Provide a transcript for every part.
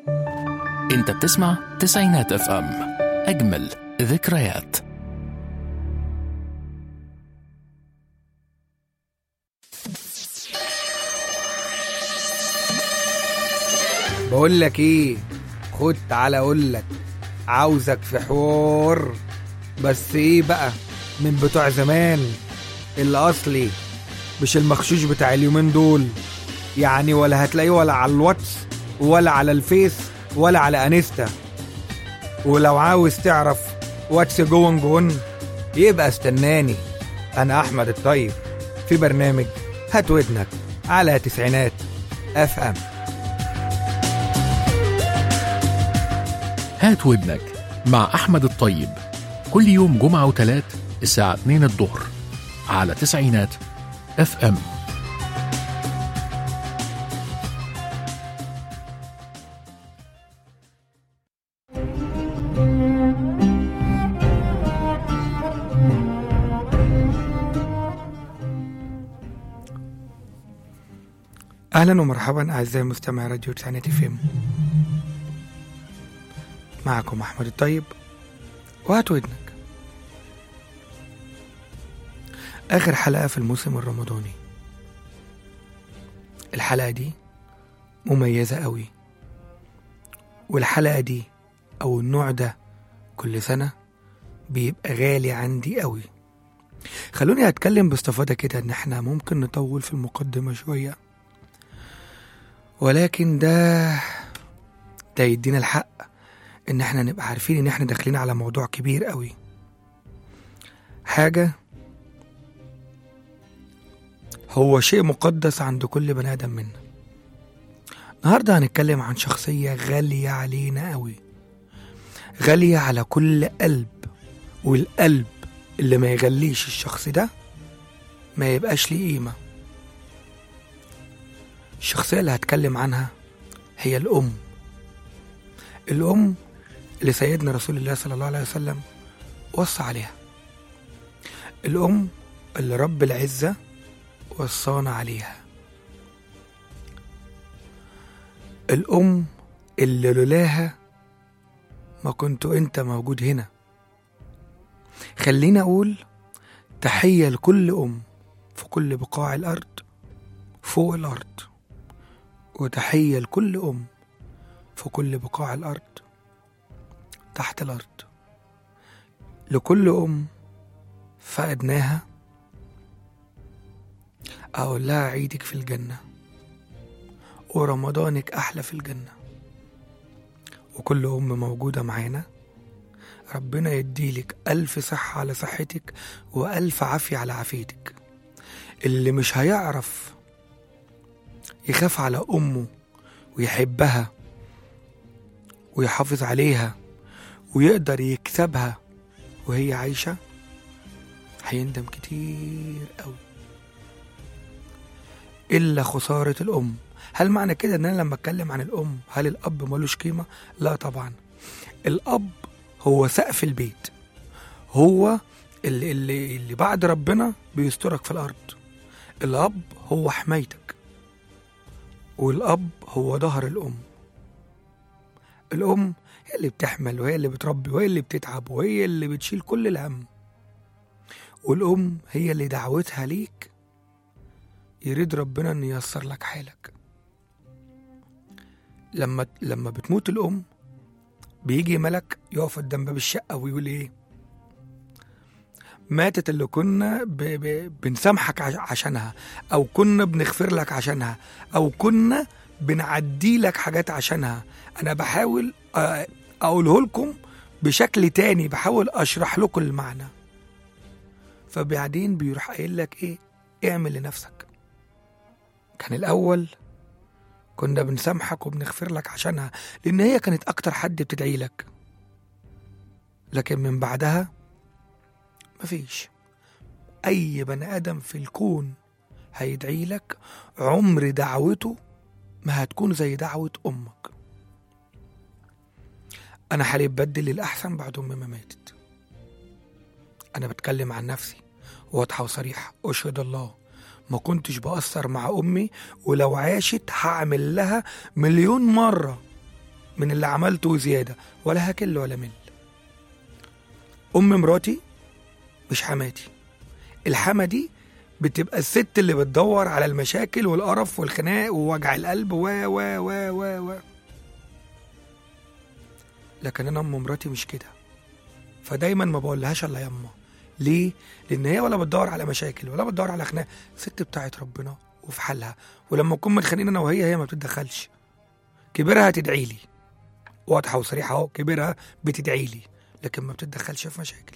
انت بتسمع تسعينات اف ام اجمل ذكريات بقول لك ايه خد تعالى اقول لك عاوزك في حوار بس ايه بقى من بتوع زمان الاصلي مش المخشوش بتاع اليومين دول يعني ولا هتلاقيه ولا على الواتس ولا على الفيس ولا على انستا ولو عاوز تعرف واتس جوين جون يبقى استناني انا احمد الطيب في برنامج هات ودنك على تسعينات اف ام هات ودنك مع احمد الطيب كل يوم جمعة وتلات الساعة 2 الظهر على تسعينات اف ام اهلا ومرحبا اعزائي مستمعي راديو تسعينات اف ام معكم احمد الطيب وهات ودنك اخر حلقه في الموسم الرمضاني الحلقه دي مميزه قوي والحلقه دي او النوع ده كل سنه بيبقى غالي عندي قوي خلوني اتكلم باستفاضه كده ان احنا ممكن نطول في المقدمه شويه ولكن ده ده يدينا الحق ان احنا نبقى عارفين ان احنا داخلين على موضوع كبير قوي حاجة هو شيء مقدس عند كل بني ادم منا النهارده هنتكلم عن شخصية غالية علينا قوي غالية على كل قلب والقلب اللي ما يغليش الشخص ده ما يبقاش ليه قيمة الشخصية اللي هتكلم عنها هي الأم الأم اللي سيدنا رسول الله صلى الله عليه وسلم وصى عليها الأم اللي رب العزة وصانا عليها الأم اللي لولاها ما كنت أنت موجود هنا خلينا أقول تحية لكل أم في كل بقاع الأرض فوق الأرض وتحية لكل أم في كل بقاع الأرض تحت الأرض لكل أم فقدناها أقول لها عيدك في الجنة ورمضانك أحلى في الجنة وكل أم موجودة معانا ربنا يديلك ألف صحة على صحتك وألف عافية على عافيتك اللي مش هيعرف يخاف على أمه ويحبها ويحافظ عليها ويقدر يكسبها وهي عايشة هيندم كتير قوي إلا خسارة الأم هل معنى كده إن أنا لما أتكلم عن الأم هل الأب ملوش قيمة؟ لا طبعا الأب هو سقف البيت هو اللي, اللي, اللي بعد ربنا بيسترك في الأرض الأب هو حمايتك والأب هو ظهر الأم الأم هي اللي بتحمل وهي اللي بتربي وهي اللي بتتعب وهي اللي بتشيل كل الهم والأم هي اللي دعوتها ليك يريد ربنا إن ييسر لك حالك لما لما بتموت الأم بيجي ملك يقف قدام باب الشقة ويقول إيه ماتت اللي كنا ب... ب... بنسامحك عش... عشانها أو كنا بنغفر لك عشانها أو كنا بنعدي لك حاجات عشانها أنا بحاول أ... أقوله لكم بشكل تاني بحاول أشرح لكم المعنى فبعدين بيروح قايل لك إيه اعمل لنفسك كان الأول كنا بنسامحك وبنغفر لك عشانها لأن هي كانت أكتر حد بتدعي لك لكن من بعدها مفيش أي بني آدم في الكون هيدعي لك عمر دعوته ما هتكون زي دعوة أمك أنا حالي اتبدل للأحسن بعد أمي ما ماتت أنا بتكلم عن نفسي واضحة وصريحة أشهد الله ما كنتش بأثر مع أمي ولو عاشت هعمل لها مليون مرة من اللي عملته وزيادة ولا هكل ولا مل أم مراتي مش حماتي الحما دي بتبقى الست اللي بتدور على المشاكل والقرف والخناق ووجع القلب و و و و و لكن انا ام مراتي مش كده فدايما ما بقولهاش الا يما ليه؟ لان هي ولا بتدور على مشاكل ولا بتدور على خناق ست بتاعت ربنا وفي حالها ولما نكون متخانقين انا وهي هي ما بتتدخلش كبيرها تدعي لي واضحه وصريحه اهو كبيرها بتدعي لي لكن ما بتتدخلش في مشاكل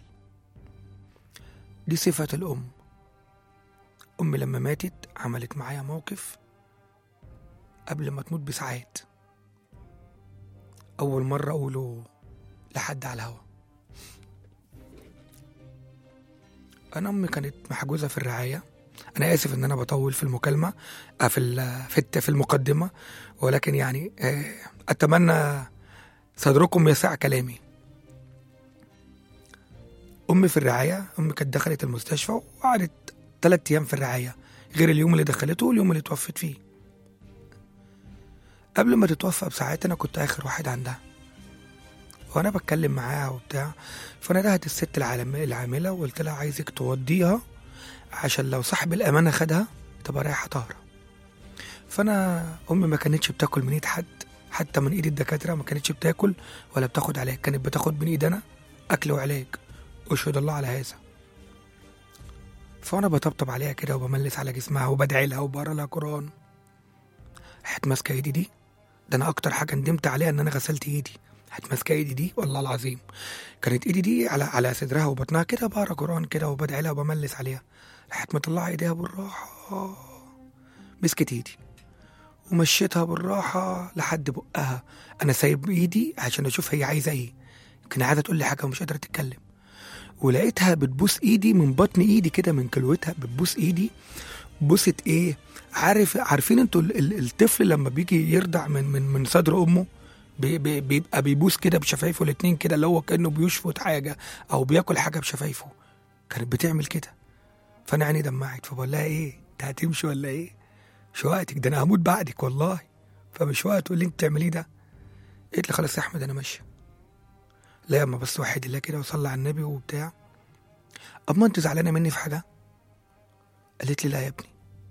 دي صفة الأم أمي لما ماتت عملت معايا موقف قبل ما تموت بساعات أول مرة أقوله لحد على الهوا أنا أمي كانت محجوزة في الرعاية أنا آسف إن أنا بطول في المكالمة آه، في ال- في الت- في المقدمة ولكن يعني آه، أتمنى صدركم يسع كلامي امي في الرعايه امي كانت دخلت المستشفى وقعدت ثلاث ايام في الرعايه غير اليوم اللي دخلته واليوم اللي توفت فيه قبل ما تتوفى بساعات انا كنت اخر واحد عندها وانا بتكلم معاها وبتاع فندهت الست العالم- العامله وقلت لها عايزك توديها عشان لو صاحب الامانه خدها تبقى رايحه طاهره فانا امي ما كانتش بتاكل من ايد حد حتى من ايد الدكاتره ما كانتش بتاكل ولا بتاخد علاج كانت بتاخد من ايد انا اكل وعلاج اشهد الله على هذا فانا بطبطب عليها كده وبملس على جسمها وبدعي لها وبقرا لها قران راحت ماسكه ايدي دي ده انا اكتر حاجه ندمت عليها ان انا غسلت ايدي راحت ماسكه ايدي دي والله العظيم كانت ايدي دي على على صدرها وبطنها كده بقرا قران كده وبدعي لها وبملس عليها راحت مطلعه ايديها بالراحه مسكت ايدي ومشيتها بالراحه لحد بقها انا سايب ايدي عشان اشوف هي عايزه ايه يمكن عايزه تقول لي حاجه ومش قادره تتكلم ولقيتها بتبوس ايدي من بطن ايدي كده من كلوتها بتبوس ايدي بوسة ايه عارف عارفين انتوا ال- ال- الطفل لما بيجي يرضع من من من صدر امه بي بي بيبقى بيبوس كده بشفايفه الاتنين كده اللي هو كانه بيشفط حاجه او بياكل حاجه بشفايفه كانت بتعمل كده فانا عيني دمعت فبقول لها ايه انت هتمشي ولا ايه مش وقتك ده انا هموت بعدك والله فمش وقت تقول لي انت بتعمليه ده قلت لي خلاص يا احمد انا ماشيه لا يا اما بس وحيد الله كده وصلى على النبي وبتاع اما انت زعلانه مني في حاجه قالت لي لا يا ابني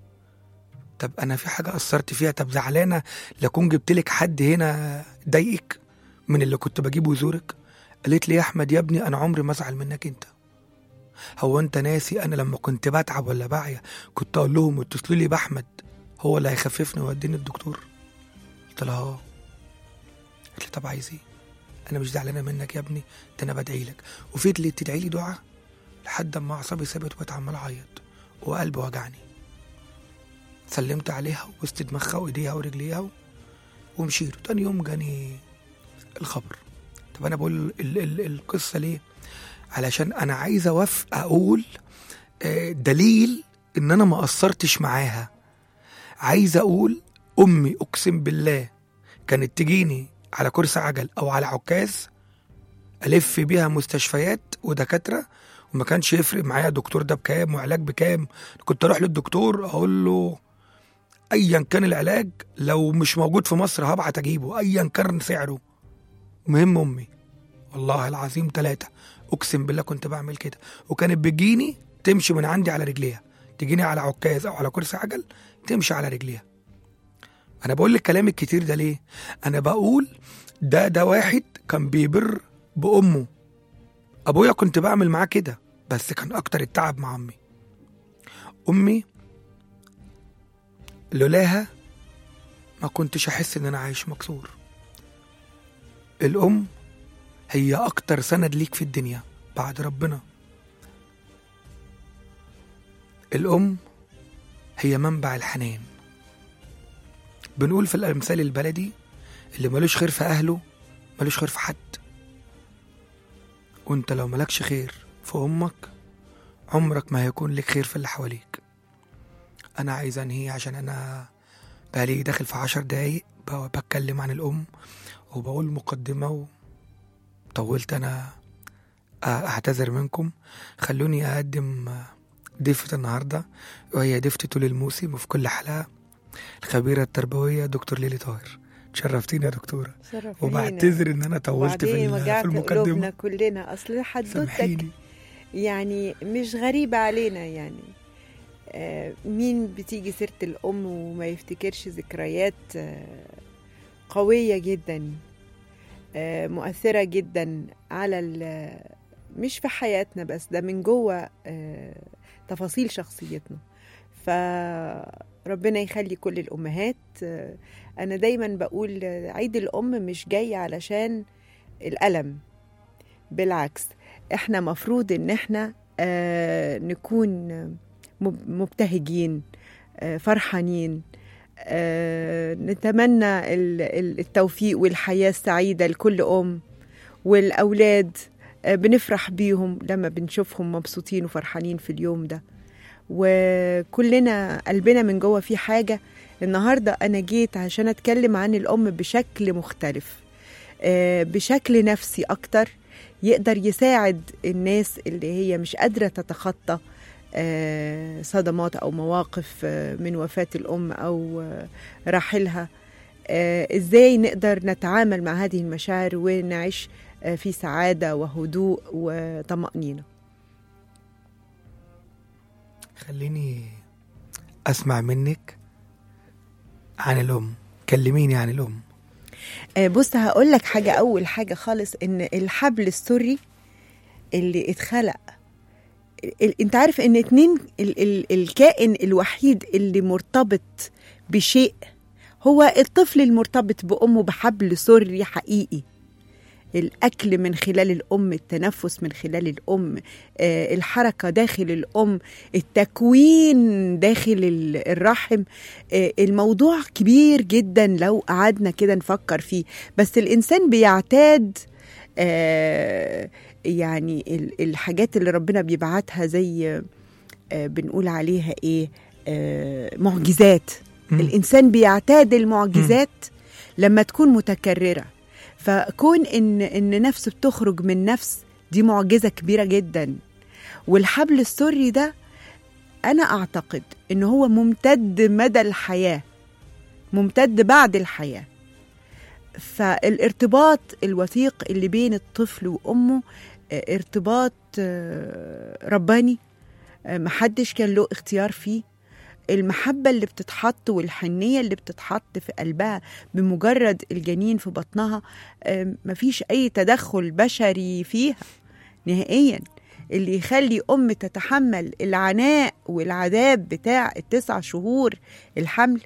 طب انا في حاجه قصرت فيها طب زعلانه لكون جبت لك حد هنا ضايقك من اللي كنت بجيبه يزورك قالت لي يا احمد يا ابني انا عمري ما ازعل منك انت هو انت ناسي انا لما كنت بتعب ولا بعيا كنت اقول لهم اتصلوا لي باحمد هو اللي هيخففني ويوديني الدكتور قلت لها اه قالت لي طب عايز ايه انا مش زعلانه منك يا ابني ده انا بدعي لك وفضلت تدعي لي دعاء لحد اما اعصابي ثابت وبقيت عمال اعيط وقلبي وجعني سلمت عليها وبوست دماغها وايديها ورجليها و- ومشيت تاني يوم جاني الخبر طب انا بقول ال ال القصه ليه علشان انا عايز اوف اقول آه، دليل ان انا ما قصرتش معاها عايز اقول امي اقسم بالله كانت تجيني على كرسي عجل او على عكاز الف بيها مستشفيات ودكاتره وما كانش يفرق معايا الدكتور ده بكام وعلاج بكام كنت اروح للدكتور اقول له ايا كان العلاج لو مش موجود في مصر هبعت اجيبه ايا كان سعره مهم امي والله العظيم ثلاثة اقسم بالله كنت بعمل كده وكانت بتجيني تمشي من عندي على رجليها تجيني على عكاز او على كرسي عجل تمشي على رجليها انا بقول لك كلام الكتير ده ليه انا بقول ده ده واحد كان بيبر بامه ابويا كنت بعمل معاه كده بس كان اكتر التعب مع امي امي لولاها ما كنتش احس ان انا عايش مكسور الام هي اكتر سند ليك في الدنيا بعد ربنا الام هي منبع الحنان بنقول في الامثال البلدي اللي ملوش خير في اهله ملوش خير في حد وانت لو ملكش خير في امك عمرك ما هيكون لك خير في اللي حواليك انا عايز انهي عشان انا بقالي داخل في عشر دقايق ب- بتكلم عن الام وبقول مقدمة وطولت انا أ- اعتذر منكم خلوني اقدم ضيفة النهاردة وهي ضيفتي طول الموسم وفي كل حلقة الخبيرة التربوية دكتور ليلي طاهر شرفتيني يا دكتوره شرف وبعتذر ان انا طولت في, وبعدين ال- في وجعت قلوبنا المقدمه كلنا اصل حدوتك سامحيني يعني مش غريبة علينا يعني آه، مين بتيجي سيرة الأم وما يفتكرش ذكريات آه، قوية جدا آه، مؤثرة جدا على ال- مش في حياتنا بس ده من جوه آه، تفاصيل شخصيتنا فربنا يخلي كل الأمهات آه، أنا دايما بقول آه، عيد الأم مش جاي علشان الألم بالعكس احنا مفروض ان احنا آه نكون مب- مبتهجين آه فرحانين آه نتمنى ال- ال- التوفيق والحياة السعيدة لكل أم والأولاد آه بنفرح بيهم لما بنشوفهم مبسوطين وفرحانين في اليوم ده وكلنا قلبنا من جوه في حاجة النهاردة أنا جيت عشان أتكلم عن الأم بشكل مختلف آه بشكل نفسي أكتر يقدر يساعد الناس اللي هي مش قادرة تتخطى آه، صدمات أو مواقف آه، من وفاة الأم أو آه، رحيلها آه، إزاي نقدر نتعامل مع هذه المشاعر ونعيش آه، في سعادة وهدوء وطمأنينة خليني اسمع منك عن الام كلميني عن الام آه، بص هقول لك حاجة أول حاجة خالص إن الحبل السري اللي اتخلق ال- انت عارف ان اتنين ال ال الكائن الوحيد اللي مرتبط بشيء هو الطفل المرتبط بأمه بحبل سري حقيقي الأكل من خلال الأم التنفس من خلال الأم آه، الحركة داخل الأم التكوين داخل ال- الرحم آه، الموضوع كبير جدا لو قعدنا كده نفكر فيه بس الإنسان بيعتاد آه، يعني ال- الحاجات اللي ربنا بيبعتها زي آه، بنقول عليها ايه آه، معجزات مم. الانسان بيعتاد المعجزات لما تكون متكرره فكون ان ان نفس بتخرج من نفس دي معجزه كبيره جدا والحبل السري ده انا اعتقد ان هو ممتد مدى الحياه ممتد بعد الحياه فالارتباط الوثيق اللي بين الطفل وامه آه، ارتباط آه، رباني آه، محدش كان له اختيار فيه المحبة اللي بتتحط والحنية اللي بتتحط في قلبها بمجرد الجنين في بطنها آه، مفيش أي تدخل بشري فيها نهائيا اللي يخلي أم تتحمل العناء والعذاب بتاع التسع شهور الحمل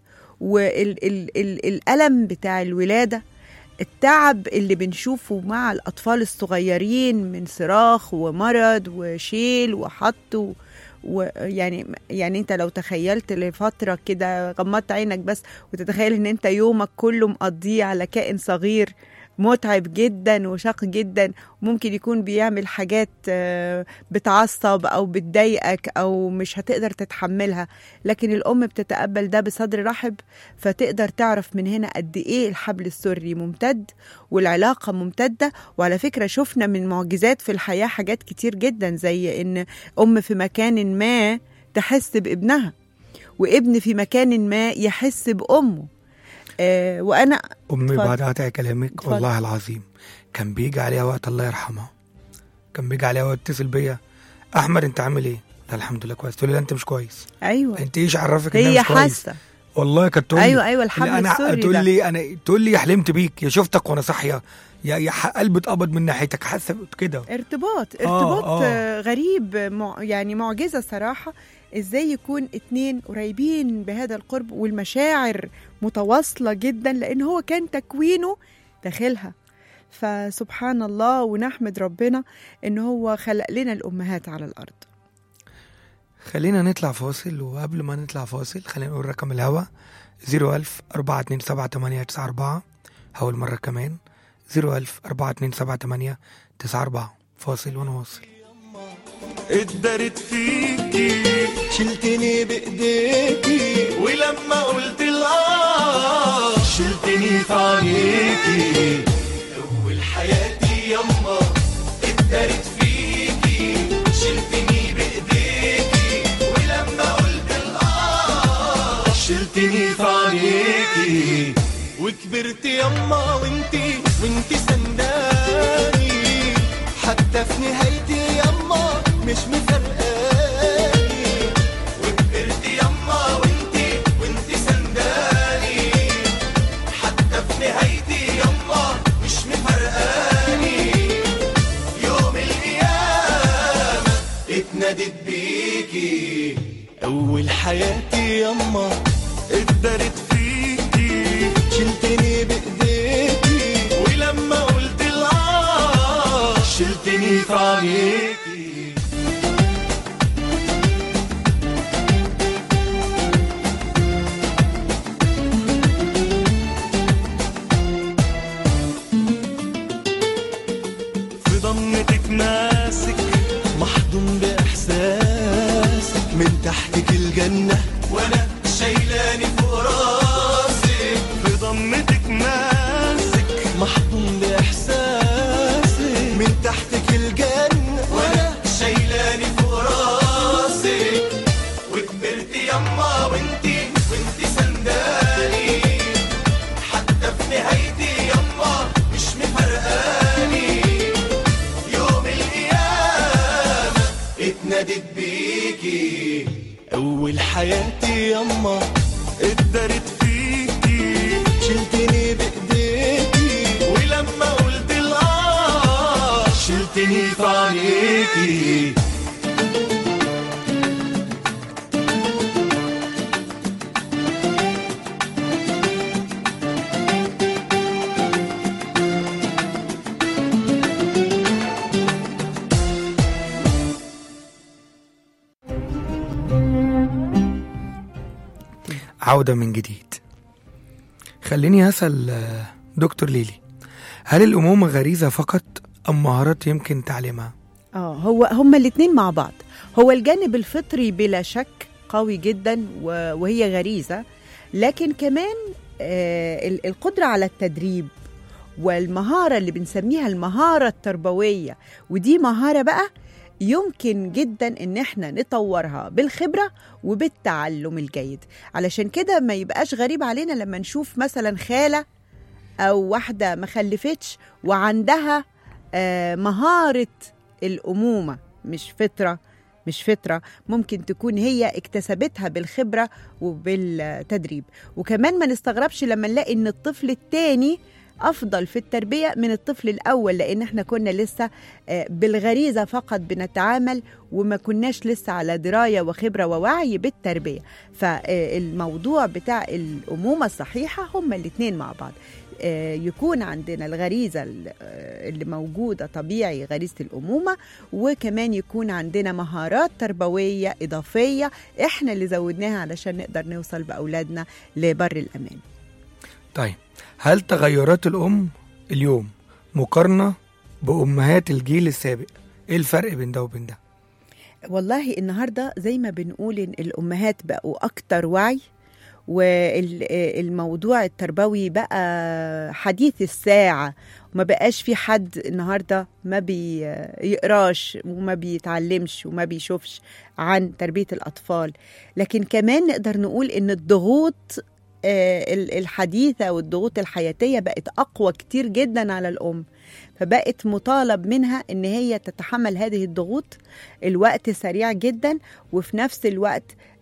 والألم بتاع الولادة التعب اللي بنشوفه مع الأطفال الصغيرين من صراخ ومرض وشيل وحط و- ويعني يعني انت لو تخيلت لفتره كده غمضت عينك بس وتتخيل ان انت يومك كله مقضيه على كائن صغير متعب جدا وشاق جدا ممكن يكون بيعمل حاجات آه، بتعصب او بتضايقك او مش هتقدر تتحملها لكن الام بتتقبل ده بصدر رحب فتقدر تعرف من هنا قد ايه الحبل السري ممتد والعلاقه ممتده وعلى فكره شفنا من معجزات في الحياه حاجات كتير جدا زي ان ام في مكان ما تحس بابنها وابن في مكان ما يحس بامه آه وانا امي اتفضل. بعد قطع كلامك اتفضل. والله العظيم كان بيجي عليها وقت الله يرحمها كان بيجي عليها وقت يتصل بيا احمد انت عامل ايه؟ لا الحمد لله كويس تقول لي لا انت مش كويس ايوه انت ايش عرفك ان هي انا مش كويس حاسه والله كانت تقول لي ايوه ايوه الحبل لا، انا السري تقول ده لي انا تقول لي يا حلمت بيك يا شفتك وانا صاحيه يا يا ح- قلبي اتقبض من ناحيتك حاسه كده ارتباط آه، ارتباط آه. آه غريب مع يعني معجزه صراحه ازاي يكون اتنين قريبين بهذا القرب والمشاعر متواصله جدا لان هو كان تكوينه داخلها فسبحان الله ونحمد ربنا ان هو خلق لنا الامهات على الارض خلينا نطلع فاصل وقبل ما نطلع فاصل خلينا نقول رقم الهوا 01000 427 هقول مرة كمان 01000 427 فاصل ونواصل اتدارت فيكي شلتني بايديكي ولما قلت الاه شلتني في عينيكي اول حياتي يما اتدارت فيكي شلتني بايديكي ولما قلت الاه شلتني في عينيكي وكبرت يما وانتي وانتي سنداني حتى في نهايتي يما مش مفرقاني وكبرت يما وانتي وانتي سنداني حتى في نهايتي يما مش مفرقاني يوم القيامة اتنادت بيكي أول حياتي يما اتدارت فيكي شلتني بإيديكي ولما قلت الآه شلتني في عينيكي في ضمتك ماسك محضون بإحساسك من تحتك الجنة وأنا شايلاني فوق راسك في ضمتك ماسك محضون بإحساسك من تحتك الجنة وأنا شايلاني فوق راسك وكبرت يما وانتي وانتي سنداني حتى في نهايتي يما مش مفرقاني يوم القيامة اتنادت بيكي أول حياتي يما اتدارت فيكي شلتني بإيديكي ولما قلت الآه شلتني في عينيكي عودة من جديد خليني أسأل آه، دكتور ليلي هل الأمومة غريزة فقط أم مهارات يمكن تعليمها؟ اه هو هما الاثنين مع بعض هو الجانب الفطري بلا شك قوي جدا و- وهي غريزه لكن كمان آه، ال- القدره على التدريب والمهاره اللي بنسميها المهاره التربويه ودي مهاره بقى يمكن جدا ان احنا نطورها بالخبره وبالتعلم الجيد علشان كده ما يبقاش غريب علينا لما نشوف مثلا خاله او واحده ما خلفتش وعندها آه، مهاره الامومه مش فطره مش فطره ممكن تكون هي اكتسبتها بالخبره وبالتدريب وكمان ما نستغربش لما نلاقي ان الطفل التاني افضل في التربيه من الطفل الاول لان احنا كنا لسه آه، بالغريزه فقط بنتعامل وما كناش لسه على درايه وخبره ووعي بالتربيه فالموضوع بتاع الامومه الصحيحه هما الاثنين مع بعض آه، يكون عندنا الغريزه ال- آه، اللي موجوده طبيعي غريزه الامومه وكمان يكون عندنا مهارات تربويه اضافيه احنا اللي زودناها علشان نقدر نوصل باولادنا لبر الامان طيب هل تغيرات الأم اليوم مقارنة بأمهات الجيل السابق؟ إيه الفرق بين ده وبين ده؟ والله النهارده زي ما بنقول ان الامهات بقوا اكتر وعي والموضوع التربوي بقى حديث الساعة وما بقاش في حد النهاردة ما بيقراش وما بيتعلمش وما بيشوفش عن تربية الأطفال لكن كمان نقدر نقول إن الضغوط آه، ال- الحديثة والضغوط الحياتية بقت أقوى كتير جدا على الأم فبقت مطالب منها ان هي تتحمل هذه الضغوط الوقت سريع جدا وفي نفس الوقت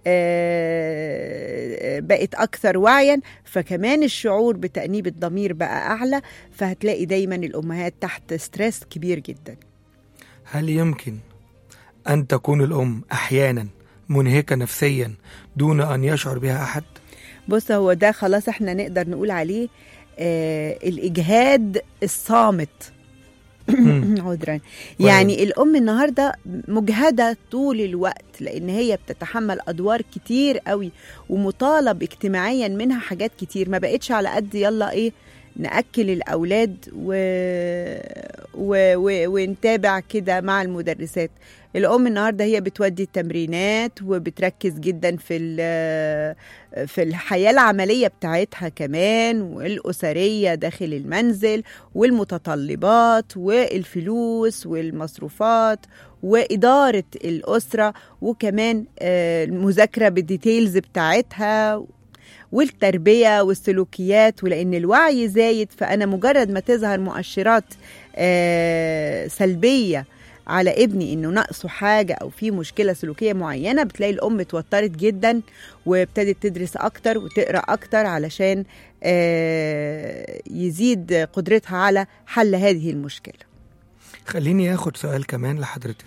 آه، بقت اكثر وعيا فكمان الشعور بتانيب الضمير بقى اعلى فهتلاقي دايما الامهات تحت ستريس كبير جدا هل يمكن أن تكون الأم أحيانا منهكة نفسيا دون أن يشعر بها أحد؟ بص هو ده خلاص احنا نقدر نقول عليه آه الاجهاد الصامت عذرا يعني الام النهارده مجهده طول الوقت لان هي بتتحمل ادوار كتير قوي ومطالب اجتماعيا منها حاجات كتير ما بقتش على قد يلا ايه ناكل الاولاد و... و... و... ونتابع كده مع المدرسات الام النهارده هي بتودي التمرينات وبتركز جدا في ال- في الحياه العمليه بتاعتها كمان والاسريه داخل المنزل والمتطلبات والفلوس والمصروفات وإدارة الأسرة وكمان آه، المذاكرة بالديتيلز بتاعتها والتربيه والسلوكيات ولان الوعي زايد فانا مجرد ما تظهر مؤشرات آه، سلبيه على ابني انه ناقصه حاجه او في مشكله سلوكيه معينه بتلاقي الام اتوترت جدا وابتدت تدرس اكتر وتقرا اكتر علشان آه، يزيد قدرتها على حل هذه المشكله خليني اخد سؤال كمان لحضرتك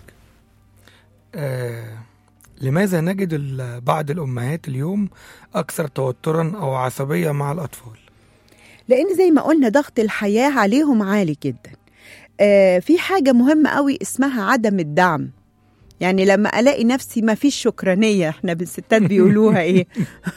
آه لماذا نجد ال- بعض الامهات اليوم اكثر توترا او عصبيه مع الاطفال لان زي ما قلنا ضغط الحياه عليهم عالي جدا آه في حاجه مهمه قوي اسمها عدم الدعم يعني لما الاقي نفسي ما فيش شكرانيه احنا بالستات بيقولوها ايه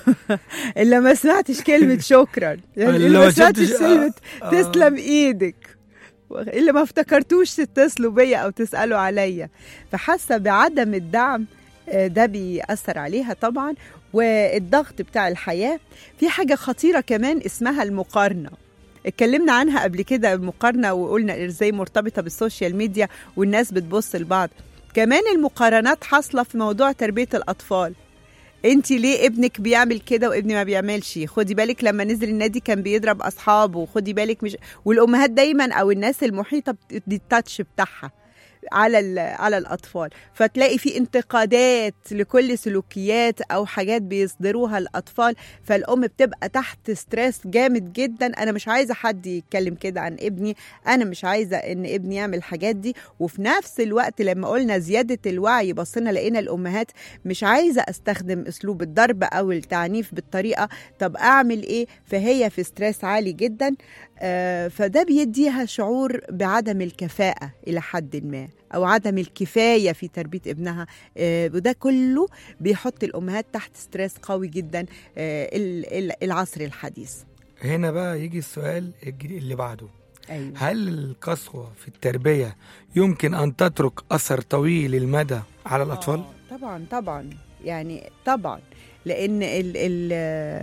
الا ما سمعتش كلمه شكرا يعني اللي اللي ما ما سمعتش شفتش- كلمه آه. تسلم ايدك اللي ما افتكرتوش تتصلوا بيا او تسالوا عليا فحاسه بعدم الدعم آه، ده بيأثر عليها طبعا والضغط بتاع الحياه في حاجه خطيره كمان اسمها المقارنه اتكلمنا عنها قبل كده المقارنه وقلنا ازاي مرتبطه بالسوشيال ميديا والناس بتبص لبعض كمان المقارنات حاصله في موضوع تربيه الاطفال انت ليه ابنك بيعمل كده وابني ما بيعملش خدي بالك لما نزل النادي كان بيضرب اصحابه خدي بالك مش والامهات دايما او الناس المحيطه بتدي التاتش بتاعها على ال- على الاطفال فتلاقي في انتقادات لكل سلوكيات او حاجات بيصدروها الاطفال فالام بتبقى تحت ستريس جامد جدا انا مش عايزه حد يتكلم كده عن ابني انا مش عايزه ان ابني يعمل الحاجات دي وفي نفس الوقت لما قلنا زياده الوعي بصينا لقينا الامهات مش عايزه استخدم اسلوب الضرب او التعنيف بالطريقه طب اعمل ايه فهي في ستريس عالي جدا آه، فده بيديها شعور بعدم الكفاءه الى حد ما او عدم الكفايه في تربيه ابنها آه، وده كله بيحط الامهات تحت ستريس قوي جدا آه، ال- ال- العصر الحديث هنا بقى يجي السؤال الجديد اللي بعده ايوه هل القسوه في التربيه يمكن ان تترك اثر طويل المدى على الاطفال آه، طبعا طبعا يعني طبعا لان ال ال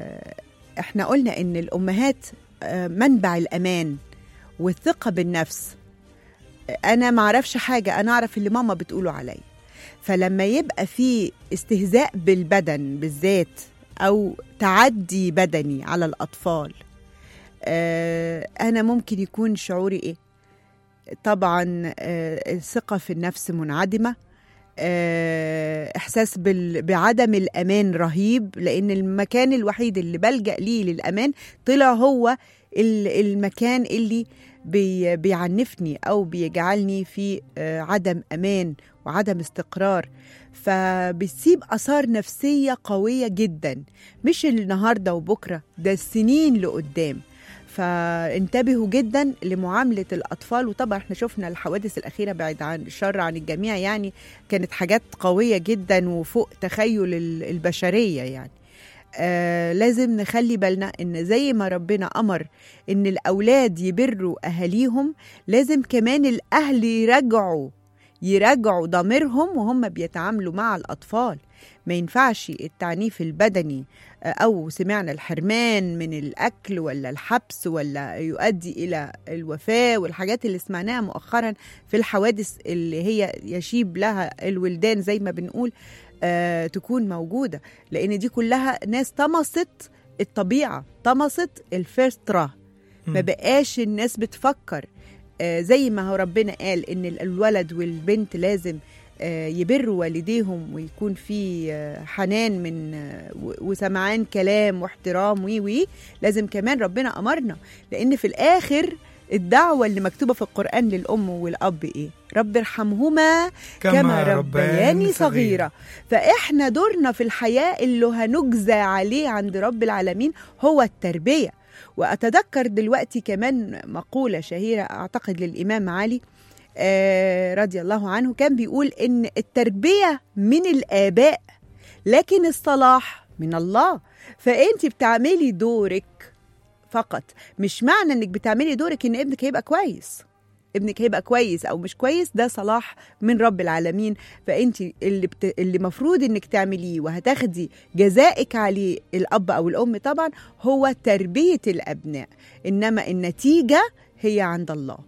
احنا قلنا ان الامهات آه، منبع الامان والثقه بالنفس انا ما اعرفش حاجه انا اعرف اللي ماما بتقوله عليا فلما يبقى في استهزاء بالبدن بالذات او تعدي بدني على الاطفال آه، انا ممكن يكون شعوري ايه طبعا آه، الثقه في النفس منعدمه آه، احساس بال- بعدم الامان رهيب لان المكان الوحيد اللي بلجا ليه للامان طلع هو ال- المكان اللي بي بيعنفني او بيجعلني في آه، عدم امان وعدم استقرار فبتسيب اثار نفسيه قويه جدا مش النهارده وبكره ده السنين لقدام فانتبهوا جدا لمعامله الاطفال وطبعا احنا شفنا الحوادث الاخيره بعيد عن الشر عن الجميع يعني كانت حاجات قويه جدا وفوق تخيل ال- البشريه يعني آه لازم نخلي بالنا ان زي ما ربنا امر ان الاولاد يبروا اهاليهم لازم كمان الاهل يراجعوا يراجعوا ضميرهم وهم بيتعاملوا مع الاطفال ما ينفعش التعنيف البدني آه، او سمعنا الحرمان من الاكل ولا الحبس ولا يؤدي الى الوفاه والحاجات اللي سمعناها مؤخرا في الحوادث اللي هي يشيب لها الولدان زي ما بنقول آه تكون موجوده لان دي كلها ناس طمست الطبيعه طمست الفطره ما مم. بقاش الناس بتفكر آه زي ما هو ربنا قال ان ال- الولد والبنت لازم آه يبروا والديهم ويكون في آه حنان من آه و- وسمعان كلام واحترام وي وي لازم كمان ربنا امرنا لان في الاخر الدعوه اللي مكتوبه في القران للام والاب ايه رب ارحمهما كما ربياني صغيرة فإحنا دورنا في الحياة اللي هنجزى عليه عند رب العالمين هو التربية وأتذكر دلوقتي كمان مقولة شهيرة أعتقد للإمام علي آه رضي الله عنه كان بيقول إن التربية من الآباء لكن الصلاح من الله فأنت بتعملي دورك فقط مش معنى انك بتعملي دورك ان ابنك هيبقى كويس ابنك هيبقى كويس او مش كويس ده صلاح من رب العالمين فانت اللي بت... اللي مفروض انك تعمليه وهتاخدي جزائك عليه الاب او الام طبعا هو تربيه الابناء انما النتيجه هي عند الله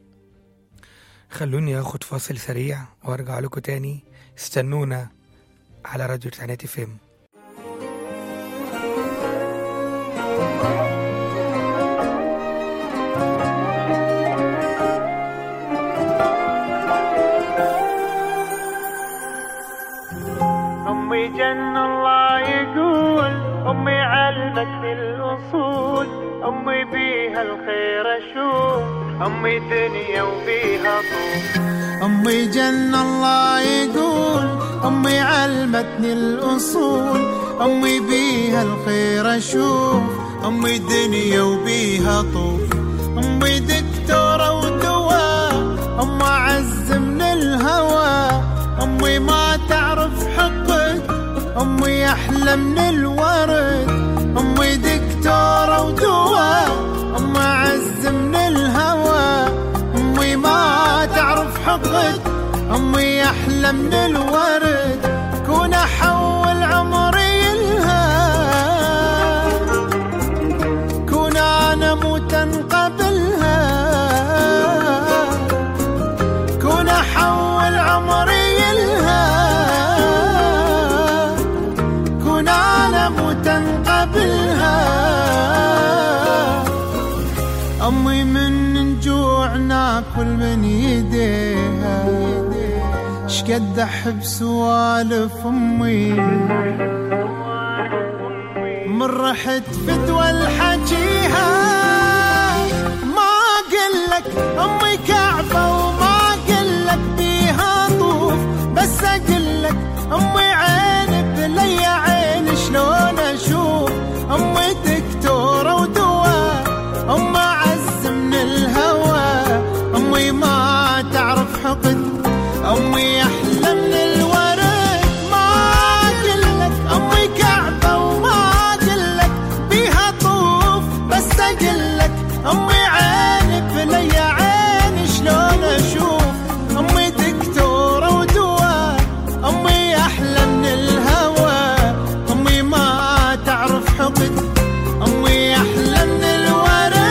خلوني اخد فاصل سريع وارجع لكم تاني استنونا على راديو تسعينات فيم بيها الخير اشوف امي دنيا وبيها طوف أمي جن الله يقول أمي علمتني الأصول أمي بيها الخير أشوف أمي دنيا وبيها طوف أمي دكتورة ودواء أم عز من الهوى أمي ما تعرف حقك أمي أحلى من الورد أمي دكتورة ودواء أم عز من الهوى أمي ما تعرف حقك أمي أحلى من الورد كون أحول عمري لها كون أنا موتا قبلها كون أحول عمري لها كون أنا موتا قبلها أمي من جوع ناكل من يديها شقد أحب سوالف أمي من رحت فتوى الحجيها ما أقلك أمي كعبة وما أقلك بيها طوف بس أقلك أمي عين بلي عين شلون أشوف أمي دكتورة ودواء أم عز من الهوى أمي ما تعرف حقد أمي أحلى من الورد ما أقلك أمي كعبة وما أقلك بيها طوف بس أقلك أمي عين بلي عين شلون أشوف أمي دكتورة ودواء أمي أحلى من الهوى أمي ما تعرف حقد أمي أحلى من الورد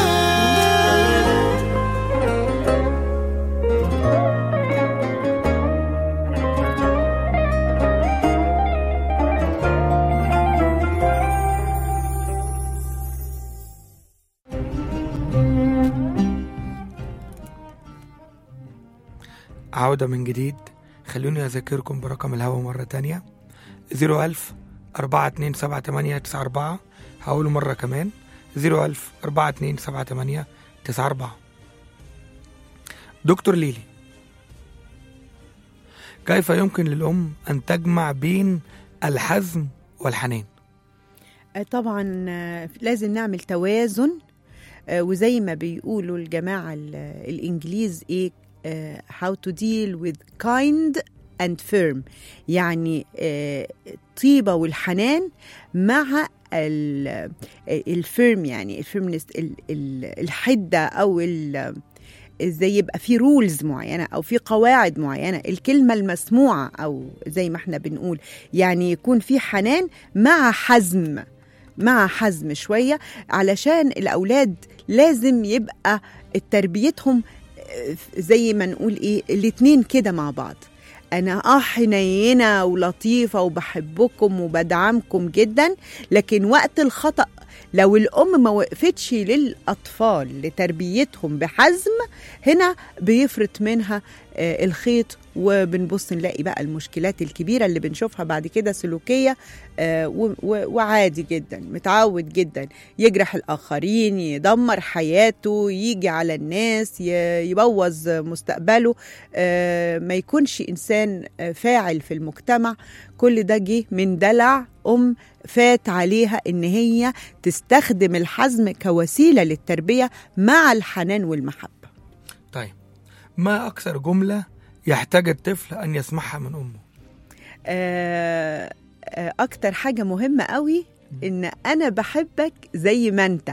عودة من جديد خلوني أذكركم برقم الهوا مرة تانية زيرو ألف أربعة اتنين سبعة تمانية تسعة أربعة هقوله مرة كمان زيرو ألف أربعة اتنين سبعة تمانية تسعة أربعة دكتور ليلي كيف يمكن للأم أن تجمع بين الحزم والحنان آه، طبعا آه، لازم نعمل توازن آه، وزي ما بيقولوا الجماعة ال- الإنجليز إيه آه، how to deal with kind and firm يعني آه، الطيبة والحنان مع ال- الفيرم يعني الفيرمنس ال- ال- الحدة أو ال- ازاي يبقى في رولز معينه او في قواعد معينه الكلمه المسموعه او زي ما احنا بنقول يعني يكون في حنان مع حزم مع حزم شويه علشان الاولاد لازم يبقى تربيتهم آه، زي ما نقول ايه الاتنين كده مع بعض انا اه حنينه ولطيفه وبحبكم وبدعمكم جدا لكن وقت الخطا لو الام ما وقفتش للاطفال لتربيتهم بحزم هنا بيفرط منها آه، الخيط وبنبص نلاقي بقى المشكلات الكبيره اللي بنشوفها بعد كده سلوكيه آه، و- و- وعادي جدا متعود جدا يجرح الاخرين يدمر حياته يجي على الناس ي- يبوظ مستقبله آه، ما يكونش انسان آه، فاعل في المجتمع كل ده جه من دلع ام فات عليها ان هي تستخدم الحزم كوسيله للتربيه مع الحنان والمحبه طيب ما أكثر جملة يحتاج الطفل أن يسمعها من أمه آه، آه، اكتر حاجه مهمه قوي ان انا بحبك زي ما انت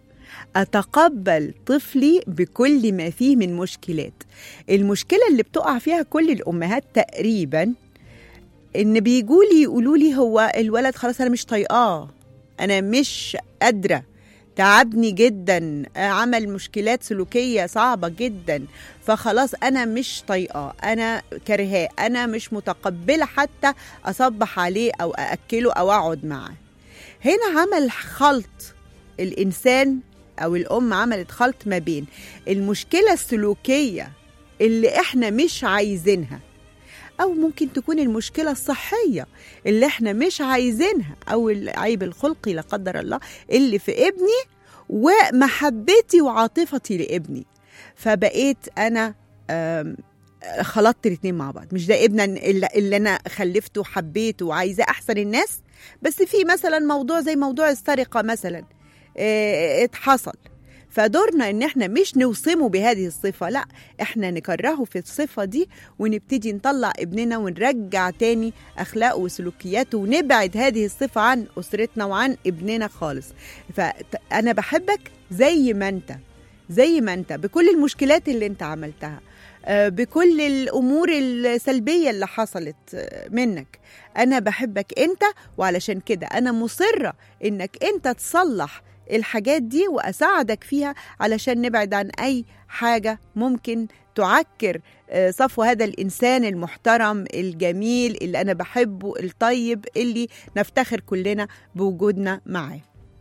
اتقبل طفلي بكل ما فيه من مشكلات المشكله اللي بتقع فيها كل الامهات تقريبا ان بيجولي يقولوا لي هو الولد خلاص انا مش طايقاه انا مش قادره تعبني جدا آه، عمل مشكلات سلوكيه صعبه جدا فخلاص انا مش طايقاه انا كرهاه انا مش متقبله حتى اصبح عليه او ااكله او اقعد معاه هنا عمل خلط الانسان او الام عملت خلط ما بين المشكله السلوكيه اللي احنا مش عايزينها او ممكن تكون المشكله الصحيه اللي احنا مش عايزينها او العيب الخلقي لا قدر الله اللي في ابني ومحبتي وعاطفتي لابني فبقيت انا آم، خلطت الاتنين مع بعض مش ده ابنا اللي, اللي انا خلفته وحبيته وعايزاه احسن الناس بس في مثلا موضوع زي موضوع السرقه مثلا آه، اتحصل فدورنا ان احنا مش نوصمه بهذه الصفه لا احنا نكرهه في الصفه دي ونبتدي نطلع ابننا ونرجع تاني اخلاقه وسلوكياته ونبعد هذه الصفه عن اسرتنا وعن ابننا خالص فانا بحبك زي ما انت زي ما انت بكل المشكلات اللي انت عملتها آه، بكل الامور السلبيه اللي حصلت آه، منك انا بحبك انت وعلشان كده انا مصره انك انت تصلح الحاجات دي واساعدك فيها علشان نبعد عن اي حاجه ممكن تعكر آه، صفو هذا الانسان المحترم الجميل اللي انا بحبه الطيب اللي نفتخر كلنا بوجودنا معاه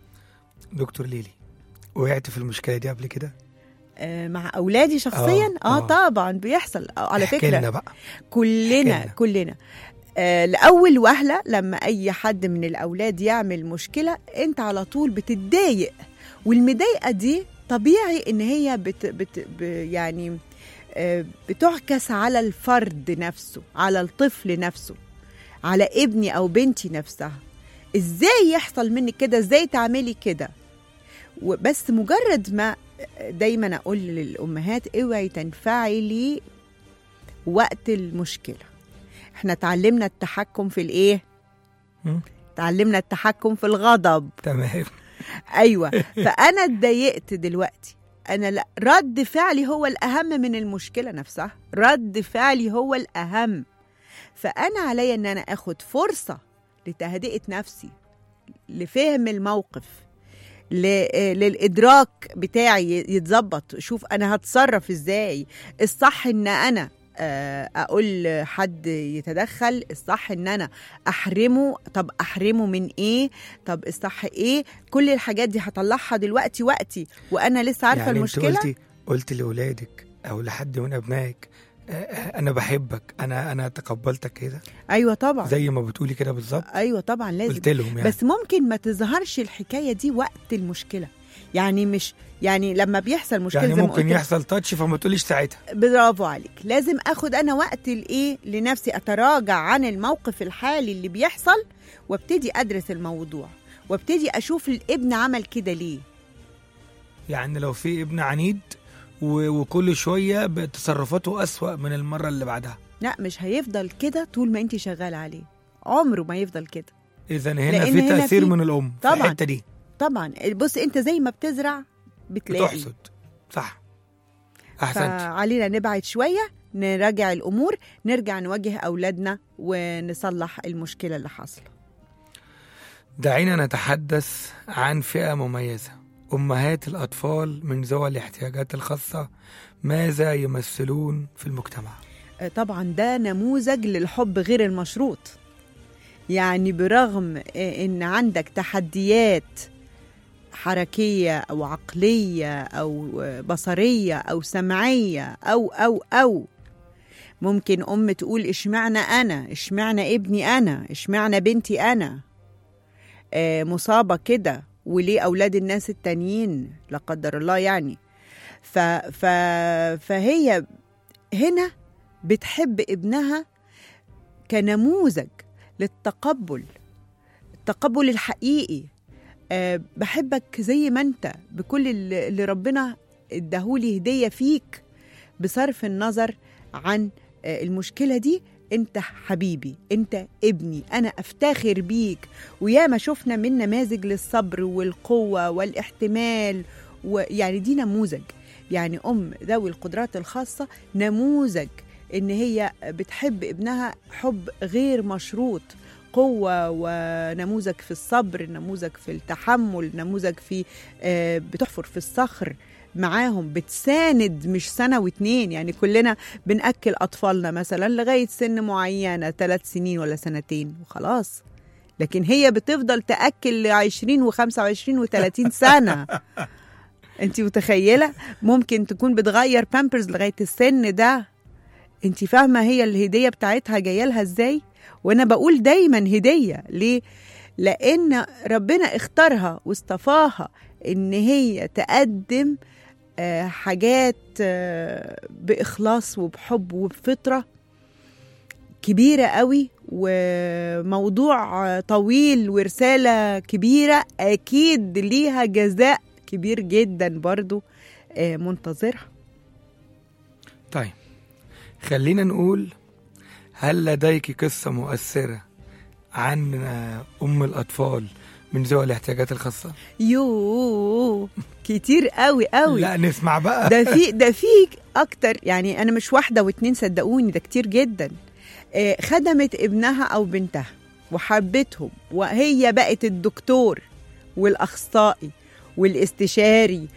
دكتور ليلي وقعت في المشكله دي قبل كده آه، مع اولادي شخصيا آه، اه, آه. طبعا بيحصل آه، على احكي فكره لنا بقى كلنا احكي لنا. كلنا آه لأول وهلة لما أي حد من الأولاد يعمل مشكلة أنت على طول بتتضايق والمضايقة دي طبيعي إن هي بت بت ب يعني آه بتعكس على الفرد نفسه على الطفل نفسه على ابني أو بنتي نفسها إزاي يحصل منك كده إزاي تعملي كده وبس مجرد ما دايما أقول للأمهات اوعي تنفعلي وقت المشكلة احنا اتعلمنا التحكم في الايه مم. اتعلمنا التحكم في الغضب تمام ايوه فانا اتضايقت دلوقتي انا لا رد فعلي هو الاهم من المشكله نفسها رد فعلي هو الاهم فانا عليا ان انا اخد فرصه لتهدئه نفسي لفهم الموقف ل- للادراك بتاعي يتظبط شوف انا هتصرف ازاي الصح ان انا آه، اقول حد يتدخل الصح ان انا احرمه طب احرمه من ايه طب الصح ايه كل الحاجات دي هطلعها دلوقتي وقتي وانا لسه عارفه يعني المشكله انت قلتي قلت لاولادك او لحد من ابنائك آه، آه، انا بحبك انا انا تقبلتك كده ايوه طبعا زي ما بتقولي كده بالظبط ايوه طبعا لازم قلت لهم يعني بس ممكن ما تظهرش الحكايه دي وقت المشكله يعني مش يعني لما بيحصل مشكله يعني زي ما ممكن قلت يحصل تاتش فما تقوليش ساعتها برافو عليك لازم اخد انا وقت الايه لنفسي اتراجع عن الموقف الحالي اللي بيحصل وابتدي ادرس الموضوع وابتدي اشوف الابن عمل كده ليه يعني لو في ابن عنيد و- وكل شويه تصرفاته اسوأ من المره اللي بعدها لا مش هيفضل كده طول ما انت شغاله عليه عمره ما يفضل كده اذا هنا لأن في هنا تاثير في- من الام في طبعاً. الحته دي طبعا بص انت زي ما بتزرع بتلاقي بتحصد صح احسنت فعلينا نبعد شويه نراجع الامور نرجع نواجه اولادنا ونصلح المشكله اللي حاصله دعينا نتحدث عن فئه مميزه امهات الاطفال من ذوي الاحتياجات الخاصه ماذا يمثلون في المجتمع آه، طبعا ده نموذج للحب غير المشروط يعني برغم آه، ان عندك تحديات حركيه او عقليه او آه، بصريه او سمعيه او او او ممكن ام تقول اشمعنى انا اشمعنى ابني انا اشمعنى بنتي انا آه، مصابه كده وليه اولاد الناس التانيين لا قدر الله يعني ف ف فهي هنا بتحب ابنها كنموذج للتقبل التقبل الحقيقي أه بحبك زي ما انت بكل اللي اللي ربنا اداهولي هدية فيك بصرف النظر عن آه، المشكلة دي انت حبيبي انت ابني انا افتخر بيك وياما شفنا من نماذج للصبر والقوة والاحتمال ويعني دي نموذج يعني ام ذوي القدرات الخاصة نموذج ان هي بتحب ابنها حب غير مشروط قوة ونموذج في الصبر نموذج في التحمل نموذج في آه، بتحفر في الصخر معاهم بتساند مش سنة واتنين يعني كلنا بنأكل أطفالنا مثلا لغاية سن معينة ثلاث سنين ولا سنتين وخلاص لكن هي بتفضل تأكل ل 20 و25 و30 سنة انت متخيلة ممكن تكون بتغير بامبرز لغاية السن ده انت فاهمة هي الهدية بتاعتها جاية لها ازاي وانا بقول دايما هدية ليه لان ربنا اختارها واصطفاها ان هي تقدم آه، حاجات آه، باخلاص وبحب وبفطره كبيره قوي وموضوع آه، طويل ورساله كبيره اكيد ليها جزاء كبير جدا برضو آه، منتظرها طيب خلينا نقول هل لديك قصة مؤثرة عن آه، أم الأطفال من ذوي الاحتياجات الخاصة؟ يوه كتير قوي قوي لا نسمع بقى ده في ده في اكتر يعني انا مش واحده واتنين صدقوني ده كتير جدا آه، خدمت ابنها او بنتها وحبتهم وهي بقت الدكتور والاخصائي والاستشاري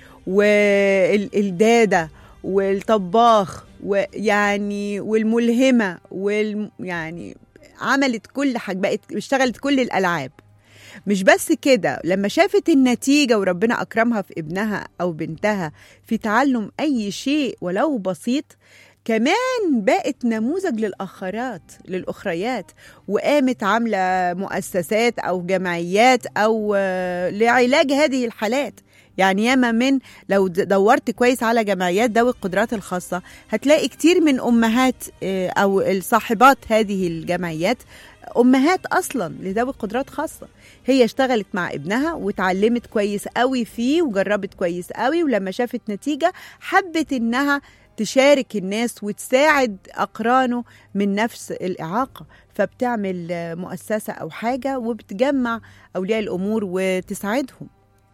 والداده والطباخ ويعني والملهمه وال يعني عملت كل حاجه بقت اشتغلت كل الالعاب مش بس كده لما شافت النتيجة وربنا أكرمها في ابنها أو بنتها في تعلم أي شيء ولو بسيط كمان بقت نموذج للآخرات للأخريات وقامت عاملة مؤسسات أو جمعيات أو آه، لعلاج هذه الحالات يعني ياما من لو د- دورت كويس على جمعيات ذوي القدرات الخاصة هتلاقي كتير من أمهات آه، أو الصاحبات هذه الجمعيات أمهات أصلا لذوي قدرات خاصة هي اشتغلت مع ابنها واتعلمت كويس قوي فيه وجربت كويس قوي ولما شافت نتيجة حبت انها تشارك الناس وتساعد أقرانه من نفس الإعاقة فبتعمل آه، مؤسسة أو حاجة وبتجمع أولياء الأمور وتساعدهم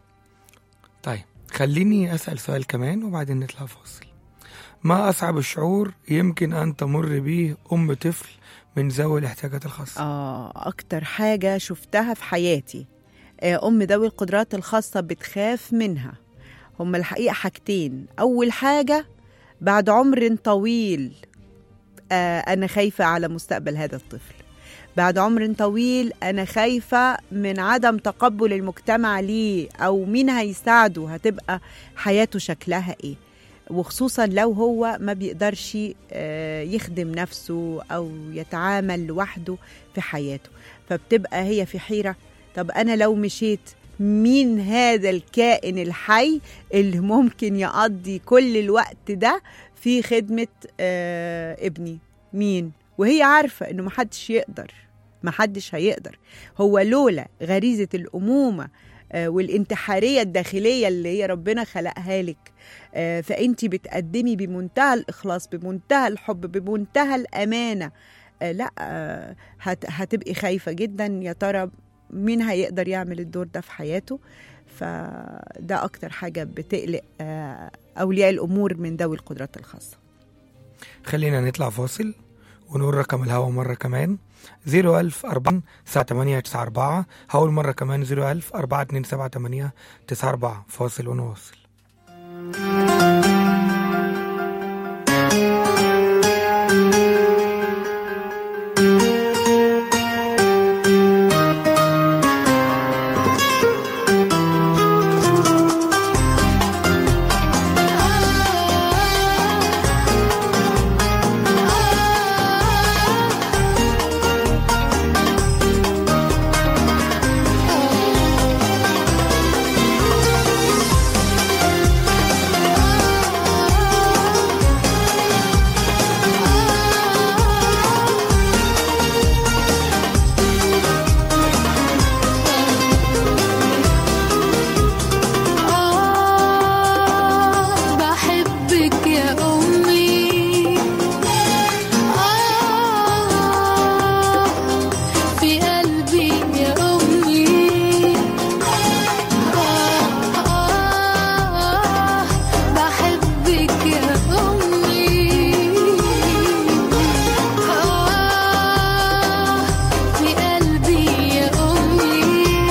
طيب خليني أسأل سؤال كمان وبعدين نطلع فاصل ما أصعب الشعور يمكن أن تمر به أم طفل من ذوي الاحتياجات الخاصة؟ آه أكتر حاجة شفتها في حياتي آه، أم ذوي القدرات الخاصة بتخاف منها هما الحقيقة حاجتين أول حاجة بعد عمر طويل آه، أنا خايفة على مستقبل هذا الطفل بعد عمر طويل أنا خايفة من عدم تقبل المجتمع ليه أو مين هيساعده هتبقى حياته شكلها إيه وخصوصا لو هو ما بيقدرش آه، يخدم نفسه أو يتعامل لوحده في حياته فبتبقى هي في حيرة طب أنا لو مشيت مين هذا الكائن الحي اللي ممكن يقضي كل الوقت ده في خدمة آه ابني مين وهي عارفة انه محدش يقدر محدش هيقدر هو لولا غريزة الأمومة آه والانتحارية الداخلية اللي هي ربنا خلقها لك آه فأنت بتقدمي بمنتهى الإخلاص بمنتهى الحب بمنتهى الأمانة آه لا آه هت هتبقي خايفة جدا يا ترى مين هيقدر يعمل الدور ده في حياته فده أكتر حاجة بتقلق آه أولياء الأمور من ذوي القدرات الخاصة خلينا نطلع فاصل ونقول رقم الهوا مرة كمان 01000 4 78 94 هقول مرة كمان 01000 4 2 7 8 94 فاصل ونواصل آه بحبك يا أمي آه في قلبي يا أمي آه آه بحبك يا أمي آه في قلبي يا أمي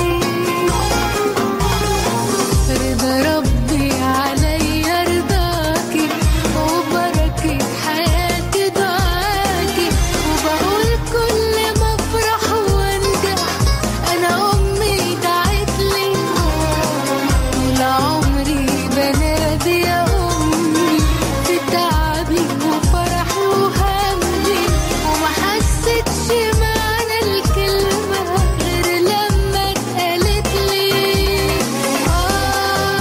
رضا ربي عليا رضاكي وبركة حياتي دعاكي وبقول كل ما افرح وانجح انا امي دعت لي طول عمري بنادي يا امي في تعبي وفرحي وهمي وما حسيتش معنى الكلمة غير لما اتقالت لي آه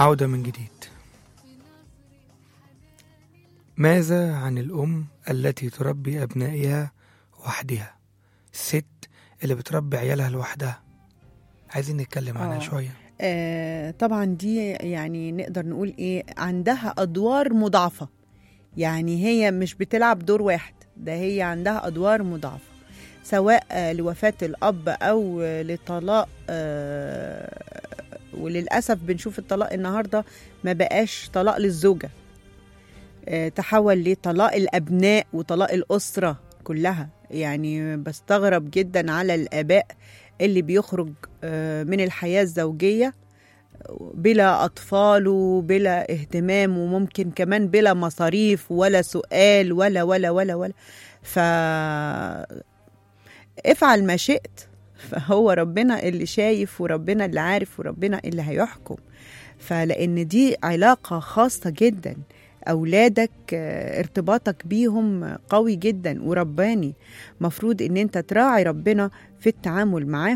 عودة من جديد ماذا عن الأم التي تربي أبنائها وحدها الست اللي بتربي عيالها لوحدها عايزين نتكلم عنها آه. شوية آه طبعا دي يعني نقدر نقول ايه عندها ادوار مضاعفه يعني هي مش بتلعب دور واحد ده هي عندها ادوار مضاعفه سواء آه، لوفاه الاب او آه، لطلاق آه، وللاسف بنشوف الطلاق النهارده ما بقاش طلاق للزوجه آه، تحول لطلاق الابناء وطلاق الاسره كلها يعني بستغرب جدا على الاباء اللي بيخرج آه، من الحياه الزوجيه بلا أطفال وبلا اهتمام وممكن كمان بلا مصاريف ولا سؤال ولا ولا ولا ولا ف افعل ما شئت فهو ربنا اللي شايف وربنا اللي عارف وربنا اللي هيحكم فلأن دي علاقة خاصة جدا أولادك آه، ارتباطك بيهم قوي جدا ورباني مفروض ان انت تراعي ربنا في التعامل معاهم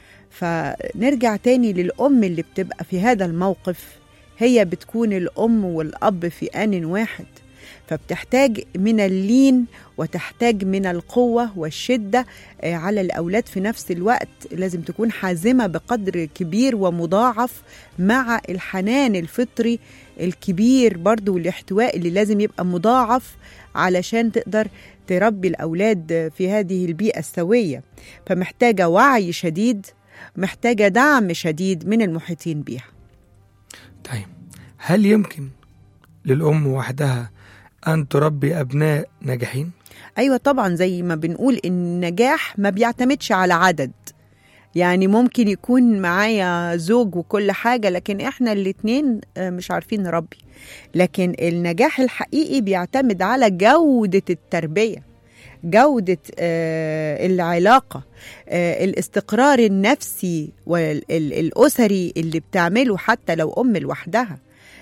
فنرجع تاني للأم اللي بتبقى في هذا الموقف هي بتكون الأم والأب في آن واحد فبتحتاج من اللين وتحتاج من القوة والشدة آه، على الأولاد في نفس الوقت لازم تكون حازمة بقدر كبير ومضاعف مع الحنان الفطري الكبير برضو والاحتواء اللي لازم يبقى مضاعف علشان تقدر تربي الأولاد في هذه البيئة السوية فمحتاجة وعي شديد محتاجة دعم شديد من المحيطين بيها طيب هل يمكن للأم وحدها أن تربي أبناء ناجحين؟ أيوة طبعا زي ما بنقول إن النجاح ما بيعتمدش على عدد يعني ممكن يكون معايا زوج وكل حاجة لكن إحنا الاتنين آه، مش عارفين نربي لكن النجاح الحقيقي بيعتمد على جودة التربية جودة آه، العلاقة آه، الاستقرار النفسي والأسري اللي بتعمله حتى لو أم لوحدها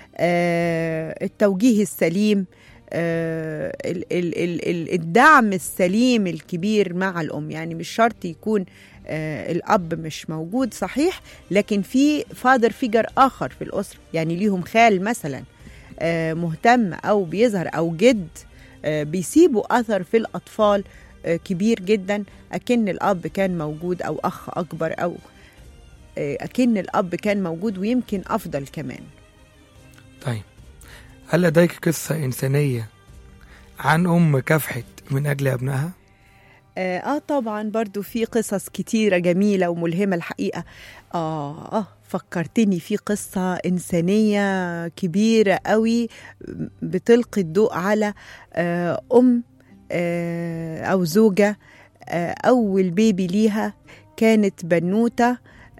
آه، التوجيه السليم آه، ال- ال- ال- ال- الدعم السليم الكبير مع الأم يعني مش شرط يكون آه، الأب مش موجود صحيح لكن في فادر فيجر آخر في الأسرة يعني ليهم خال مثلا آه، مهتم أو بيظهر أو جد آه، بيسيبوا أثر في الأطفال آه، كبير جدا أكن الأب كان موجود أو أخ أكبر أو آه، أكن الأب كان موجود ويمكن أفضل كمان طيب هل لديك قصة إنسانية عن أم كافحت من أجل أبنائها؟ آه, اه طبعا برضو في قصص كتيرة جميلة وملهمة الحقيقة آه, اه فكرتني في قصة إنسانية كبيرة قوي بتلقي الضوء على آه أم آه أو زوجة آه أول بيبي ليها كانت بنوتة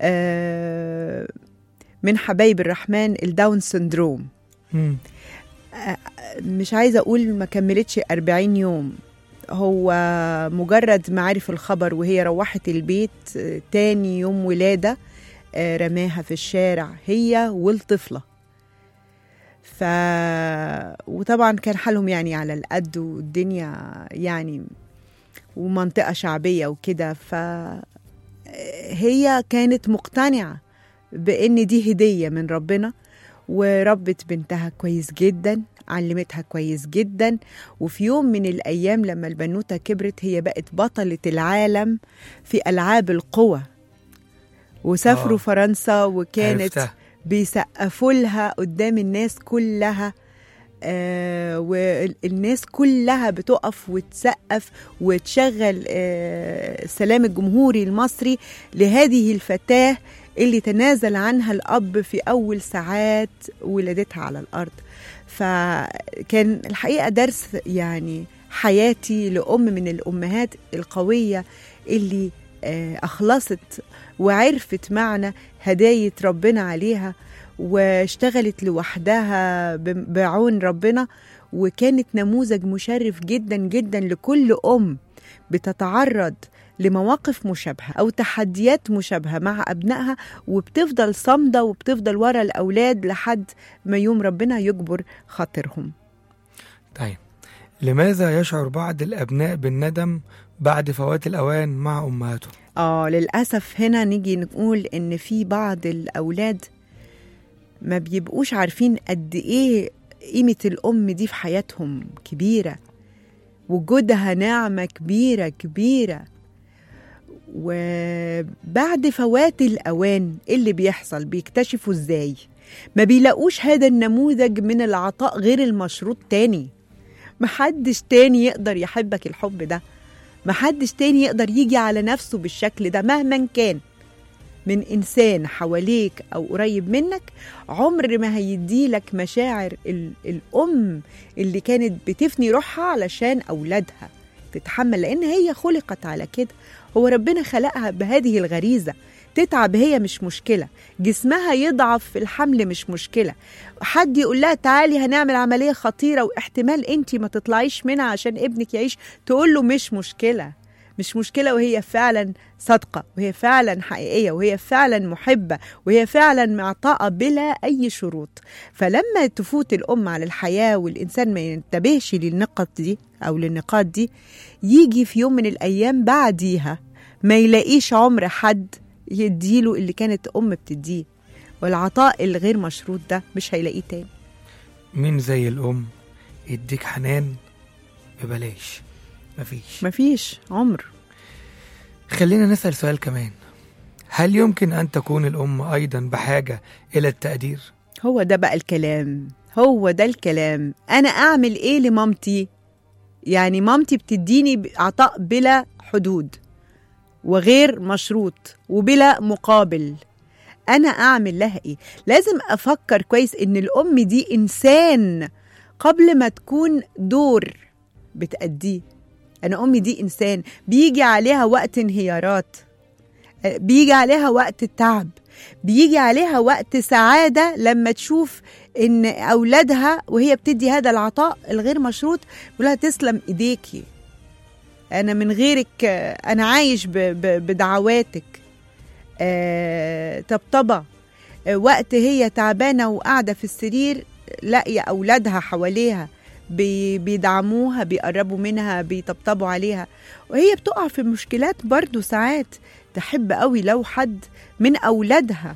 آه من حبايب الرحمن الداون سندروم مم. مش عايزة أقول ما كملتش 40 يوم هو مجرد ما عرف الخبر وهي روحت البيت آه، تاني يوم ولادة آه، رماها في الشارع هي والطفلة ف وطبعا كان حالهم يعني على القد والدنيا يعني ومنطقة شعبية وكده ف هي كانت مقتنعة بإن دي هدية من ربنا وربت بنتها كويس جدا علمتها كويس جدا وفي يوم من الأيام لما البنوتة كبرت هي بقت بطلة العالم في ألعاب القوى وسافروا آه. آه. فرنسا وكانت عرفتها. بيسقفوا لها قدام الناس كلها آه والناس كلها بتقف وتسقف وتشغل آه السلام الجمهوري المصري لهذه الفتاة اللي تنازل عنها الأب في أول ساعات ولادتها على الأرض فكان الحقيقة درس يعني حياتي لأم من الأمهات القوية اللي آه، أخلصت وعرفت معنى هداية ربنا عليها واشتغلت لوحدها ب- بعون ربنا وكانت نموذج مشرف جدا جدا لكل أم بتتعرض لمواقف مشابهة أو تحديات مشابهة مع أبنائها وبتفضل صامدة وبتفضل ورا الأولاد لحد ما يوم ربنا يجبر خاطرهم طيب لماذا يشعر بعض الأبناء بالندم بعد فوات الأوان مع أمهاتهم؟ آه للأسف هنا نيجي نقول إن في بعض الأولاد ما بيبقوش عارفين قد ايه قيمة الأم دي في حياتهم كبيرة وجودها نعمة كبيرة كبيرة وبعد فوات الأوان إيه اللي بيحصل بيكتشفوا ازاي ما بيلاقوش هذا النموذج من العطاء غير المشروط تاني محدش تاني يقدر يحبك الحب ده محدش تاني يقدر يجي على نفسه بالشكل ده مهما كان من إنسان حواليك أو قريب منك عمر ما هيديلك مشاعر ال- الأم اللي كانت بتفني روحها علشان أولادها تتحمل لأن هي خلقت على كده هو ربنا خلقها بهذه الغريزة تتعب هي مش مشكلة جسمها يضعف في الحمل مش مشكلة حد يقول لها تعالي هنعمل عملية خطيرة واحتمال انت ما تطلعيش منها عشان ابنك يعيش تقول له مش مشكلة مش مشكلة وهي فعلا صادقة وهي فعلا حقيقية وهي فعلا محبة وهي فعلا معطاءة بلا أي شروط فلما تفوت الأم على الحياة والإنسان ما ينتبهش للنقط دي أو للنقاط دي يجي في يوم من الأيام بعديها ما يلاقيش عمر حد يديله اللي كانت أم بتديه والعطاء الغير مشروط ده مش هيلاقيه تاني مين زي الأم يديك حنان ببلاش مفيش مفيش عمر خلينا نسأل سؤال كمان هل يمكن أن تكون الأم أيضا بحاجة إلى التقدير؟ هو ده بقى الكلام هو ده الكلام انا اعمل ايه لمامتي يعني مامتي بتديني عطاء بلا حدود وغير مشروط وبلا مقابل انا اعمل لها ايه لازم افكر كويس ان الام دي انسان قبل ما تكون دور بتأديه انا امي دي انسان بيجي عليها وقت انهيارات بيجي عليها وقت التعب بيجي عليها وقت سعادة لما تشوف إن أولادها وهي بتدي هذا العطاء الغير مشروط بيقولها تسلم إيديكي أنا من غيرك آه، أنا عايش ب- ب- بدعواتك آه، طبطبة آه، وقت هي تعبانة وقاعدة في السرير لاقية أولادها حواليها بي- بيدعموها بيقربوا منها بيطبطبوا عليها وهي بتقع في مشكلات برضو ساعات تحب قوي لو حد من أولادها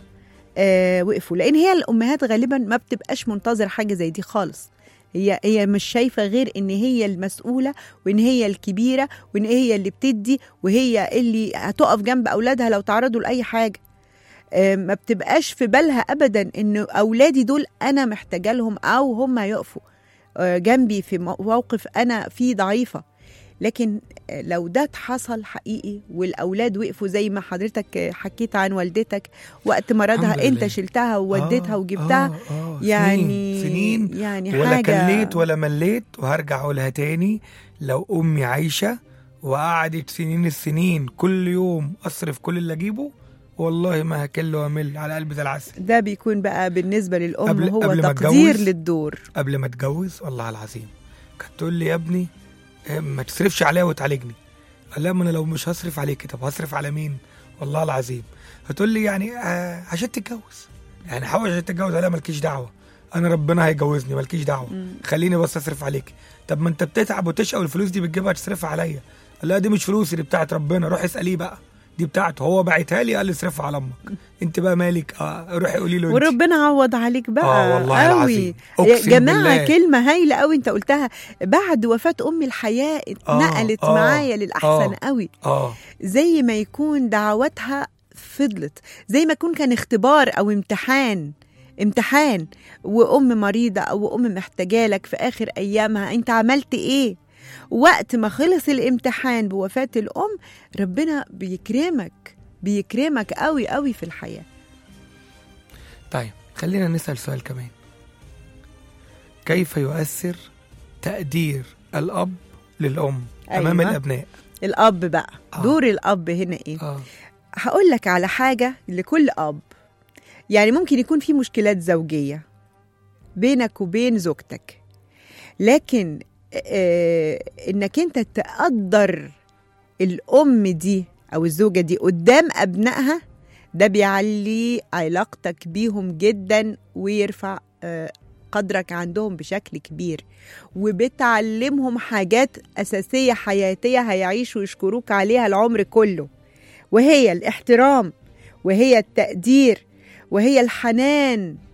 آه وقفوا لأن هي الأمهات غالبا ما بتبقاش منتظر حاجة زي دي خالص هي هي مش شايفة غير إن هي المسؤولة وإن هي الكبيرة وإن هي اللي بتدي وهي اللي هتقف جنب أولادها لو تعرضوا لأي حاجة آه، ما بتبقاش في بالها ابدا ان اولادي دول انا محتاجه لهم او هم هيقفوا آه، جنبي في مو- موقف انا فيه ضعيفه لكن آه، لو ده حصل حقيقي والاولاد وقفوا زي ما حضرتك آه، حكيت عن والدتك وقت مرضها الحمد انت لله. شلتها ووديتها آه، وجبتها آه، آه، يعني سنين, سنين يعني ولا حاجه كليت ولا مليت وهرجع اقولها تاني لو امي عايشه وقعدت سنين السنين كل يوم اصرف كل اللي اجيبه والله ما هكل وامل على قلب زي العسل ده بيكون بقى بالنسبه للام قبل- هو قبل ما تقدير أتجوز؟ للدور قبل ما اتجوز والله العظيم كانت تقول لي يا ابني إيه، ما تصرفش عليا وتعالجني قال لها ما انا لو مش هصرف عليك طب هصرف على مين والله العظيم هتقول لي يعني آه عشان تتجوز يعني حاول عشان تتجوز لا مالكيش دعوه انا ربنا هيجوزني مالكيش دعوه خليني بس اصرف عليك طب ما انت بتتعب وتشقى والفلوس دي بتجيبها تصرفها عليا قال لها دي مش فلوسي دي بتاعت ربنا روح اساليه بقى دي بتاعته هو باعتها لي قال لي اصرفها على امك انت بقى مالك اه روحي قولي له انت وربنا عوض عليك بقى آه والله قوي. العظيم. يا أقسم جماعه بالله. كلمه هايله قوي انت قلتها بعد وفاه امي الحياه آه، اتنقلت آه، معايا للاحسن آه. قوي اه زي ما يكون دعواتها فضلت زي ما يكون كان اختبار او امتحان امتحان وام مريضه او ام محتاجه لك في اخر ايامها انت عملت ايه وقت ما خلص الامتحان بوفاه الام ربنا بيكرمك بيكرمك قوي قوي في الحياه طيب خلينا نسأل سؤال كمان كيف يؤثر تقدير الأب للأم أمام أيوة. الأبناء الاب بقى آه. دور الاب هنا ايه آه. هقول لك على حاجة لكل أب يعني ممكن يكون في مشكلات زوجية بينك وبين زوجتك لكن آه إنك أنت تقدر الأم دي أو الزوجة دي قدام أبنائها ده بيعلي علاقتك بيهم جدا ويرفع آه قدرك عندهم بشكل كبير وبتعلمهم حاجات أساسية حياتية هيعيشوا يشكروك عليها العمر كله وهي الاحترام وهي التقدير وهي الحنان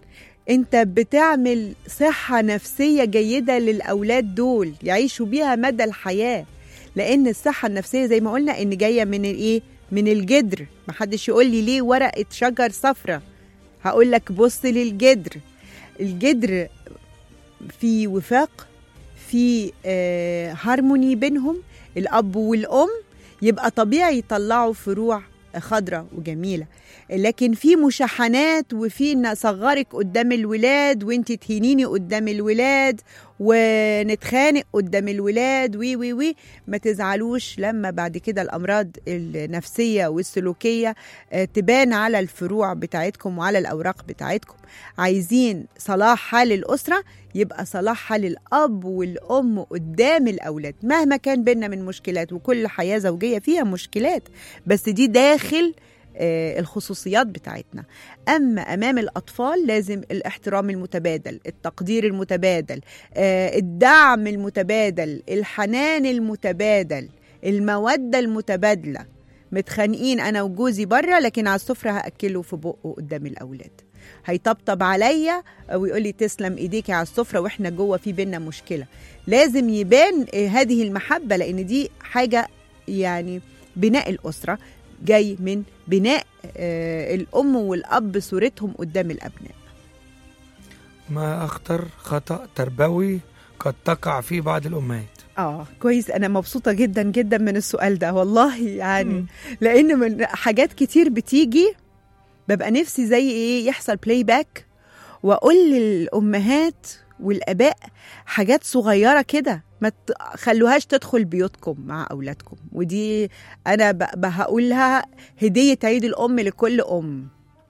انت بتعمل صحة نفسية جيدة للأولاد دول يعيشوا بيها مدى الحياة لأن الصحة النفسية زي ما قلنا إن جاية من الإيه؟ من الجدر محدش يقول لي ليه ورقة شجر صفرة هقول لك بص للجدر الجدر في وفاق في آه هارموني بينهم الأب والأم يبقى طبيعي يطلعوا فروع خضرة وجميلة لكن في مشاحنات وفي ان اصغرك قدام الولاد وانت تهينيني قدام الولاد ونتخانق قدام الولاد وي وي وي ما تزعلوش لما بعد كده الامراض النفسيه والسلوكيه آه، تبان على الفروع بتاعتكم وعلى الاوراق بتاعتكم عايزين صلاح حال الاسره يبقى صلاح حال الاب والام قدام الاولاد مهما كان بينا من مشكلات وكل حياه زوجيه فيها مشكلات بس دي داخل آه، الخصوصيات بتاعتنا اما امام الاطفال لازم الاحترام المتبادل التقدير المتبادل آه، الدعم المتبادل الحنان المتبادل الموده المتبادله متخانقين انا وجوزي بره لكن على السفره هاكله في بقه قدام الاولاد هيطبطب عليا ويقول لي تسلم ايديكي على السفره واحنا جوه في بينا مشكله لازم يبان آه، هذه المحبه لان دي حاجه يعني بناء الاسره جاي من بناء آه، الام والاب صورتهم قدام الابناء ما أخطر خطأ تربوي قد تقع فيه بعض الأمهات اه كويس انا مبسوطه جدا جدا من السؤال ده والله يعني مم. لان من حاجات كتير بتيجي ببقى نفسي زي ايه يحصل بلاي باك واقول للامهات والاباء حاجات صغيره كده ما تخلوهاش تدخل بيوتكم مع اولادكم ودي انا ب- ب- هقولها هديه عيد الام لكل ام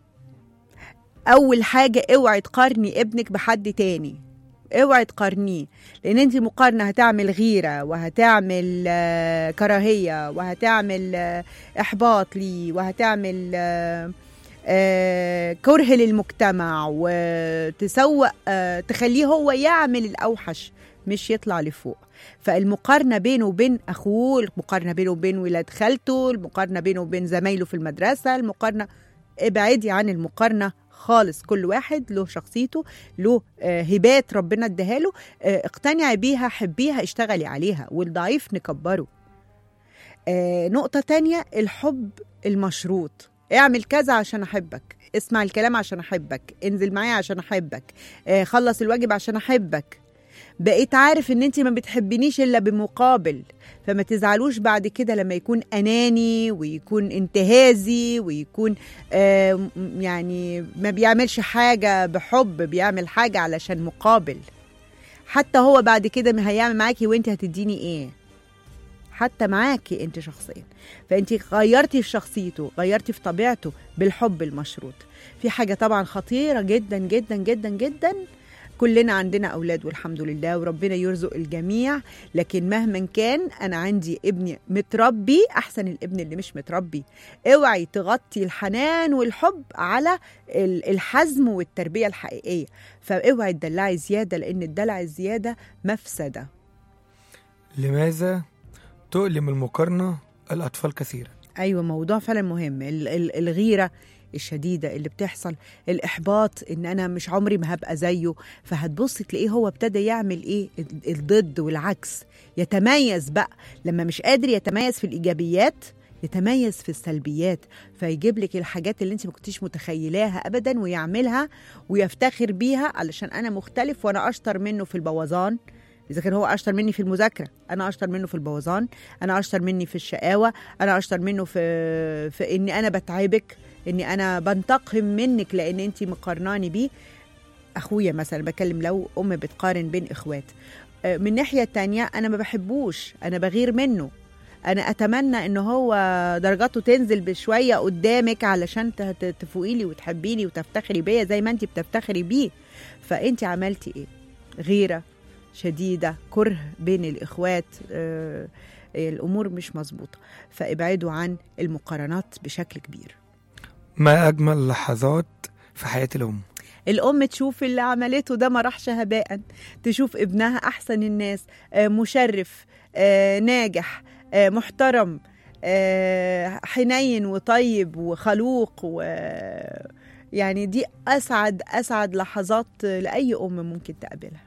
اول حاجه اوعي تقارني ابنك بحد تاني اوعي تقارنيه لان انت مقارنه هتعمل غيره وهتعمل آه، كراهيه وهتعمل آه، احباط ليه وهتعمل آه، آه، كره للمجتمع وتسوق آه، تخليه هو يعمل الاوحش مش يطلع لفوق فالمقارنه بينه وبين اخوه المقارنه بينه وبين ولاد خالته المقارنه بينه وبين زمايله في المدرسه المقارنه ابعدي عن المقارنه خالص كل واحد له شخصيته له آه، هبات ربنا اداها له آه، اقتنعي بيها حبيها اشتغلي عليها والضعيف نكبره آه، نقطة تانية الحب المشروط اعمل كذا عشان احبك اسمع الكلام عشان احبك انزل معايا عشان احبك آه، خلص الواجب عشان احبك بقيت عارف ان انت ما بتحبنيش الا بمقابل فما تزعلوش بعد كده لما يكون اناني ويكون انتهازي ويكون آه م- يعني ما بيعملش حاجه بحب بيعمل حاجه علشان مقابل حتى هو بعد كده ما هيعمل معاكي وانت هتديني ايه حتى معاكي انت شخصيا فانت غيرتي في شخصيته غيرتي في طبيعته بالحب المشروط في حاجه طبعا خطيره جدا جدا جدا جدا كلنا عندنا اولاد والحمد لله وربنا يرزق الجميع لكن مهما كان انا عندي ابني متربي احسن الابن اللي مش متربي اوعي تغطي الحنان والحب على ال- الحزم والتربيه الحقيقيه فاوعي تدلعي زياده لان الدلع الزياده مفسده لماذا تؤلم المقارنة الأطفال كثيرا ايوه موضوع فعلا مهم ال- ال- الغيره الشديده اللي بتحصل الاحباط ان انا مش عمري ما هبقى زيه فهتبص تلاقيه هو ابتدى يعمل ايه ال- الضد والعكس يتميز بقى لما مش قادر يتميز في الايجابيات يتميز في السلبيات فيجيب لك الحاجات اللي انت ما كنتيش متخيلاها ابدا ويعملها ويفتخر بيها علشان انا مختلف وانا اشطر منه في البوظان اذا كان هو اشطر مني في المذاكره انا اشطر منه في البوظان انا اشطر مني في الشقاوه انا اشطر منه في في اني انا بتعبك اني انا بنتقم منك لان انت مقارناني بيه اخويا مثلا بكلم لو ام بتقارن بين اخوات آه، من ناحيه تانية انا ما بحبوش انا بغير منه انا اتمنى ان هو درجاته تنزل بشويه قدامك علشان ت- ت- تفوقي لي وتحبيني وتفتخري بيا زي ما انت بتفتخري بيه فانت عملتي ايه غيره شديده كره بين الاخوات آه، الامور مش مظبوطه فابعدوا عن المقارنات بشكل كبير ما أجمل لحظات في حياة الأم الام تشوف اللي عملته ده ما راحش هباء تشوف ابنها احسن الناس آه، مشرف آه، ناجح آه، محترم آه، حنين وطيب وخلوق و يعني دي اسعد اسعد لحظات لاي ام ممكن تقابلها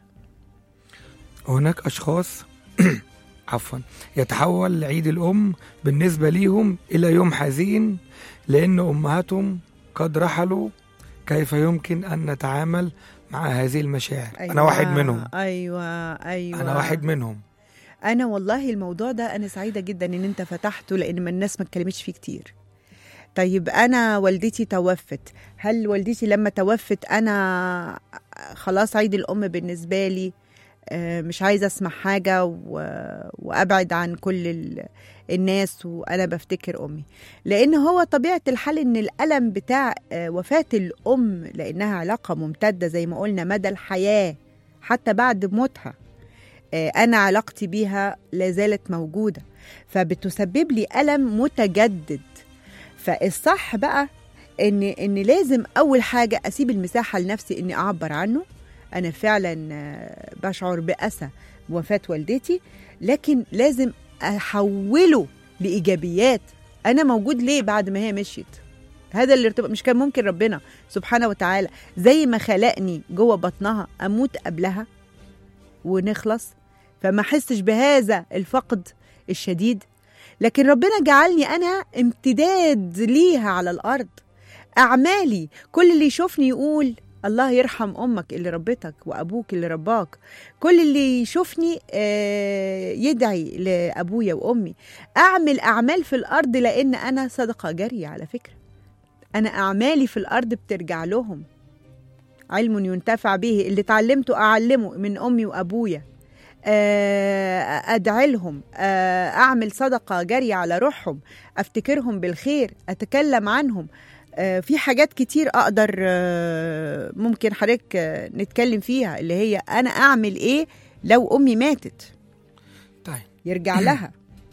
هناك أشخاص عفوا يتحول عيد الأم بالنسبة ليهم إلى يوم حزين لأن أمهاتهم قد رحلوا كيف يمكن أن نتعامل مع هذه المشاعر أيوة. أنا واحد منهم ايوه ايوه أنا واحد منهم انا والله الموضوع ده انا سعيده جدا ان انت فتحته لان ما الناس ما اتكلمتش فيه كتير طيب انا والدتي توفت هل والدتي لما توفت انا خلاص عيد الام بالنسبه لي آه، مش عايزه اسمع حاجه و- وابعد عن كل ال- الناس وانا بفتكر امي لان هو طبيعه الحال ان الالم بتاع آه، وفاه الام لانها علاقه ممتده زي ما قلنا مدى الحياه حتى بعد موتها آه، انا علاقتي بيها لا زالت موجوده فبتسبب لي الم متجدد فالصح بقى ان ان لازم اول حاجه اسيب المساحه لنفسي اني اعبر عنه انا فعلا آه، بشعر باسى بوفاه والدتي لكن لازم احوله لايجابيات انا موجود ليه بعد ما هي مشيت هذا الارتباط مش كان ممكن ربنا سبحانه وتعالى زي ما خلقني جوه بطنها اموت قبلها ونخلص فما احسش بهذا الفقد الشديد لكن ربنا جعلني انا امتداد ليها على الارض اعمالي كل اللي يشوفني يقول الله يرحم امك اللي ربتك وابوك اللي رباك كل اللي يشوفني آه، يدعي لابويا وامي اعمل اعمال في الارض لان انا صدقه جاريه على فكره انا اعمالي في الارض بترجع لهم علم ينتفع به اللي اتعلمته اعلمه من امي وابويا آه، ادعي لهم آه، اعمل صدقه جاريه على روحهم افتكرهم بالخير اتكلم عنهم آه، في حاجات كتير اقدر آه، ممكن حضرتك آه، نتكلم فيها اللي هي انا اعمل ايه لو امي ماتت طيب يرجع لها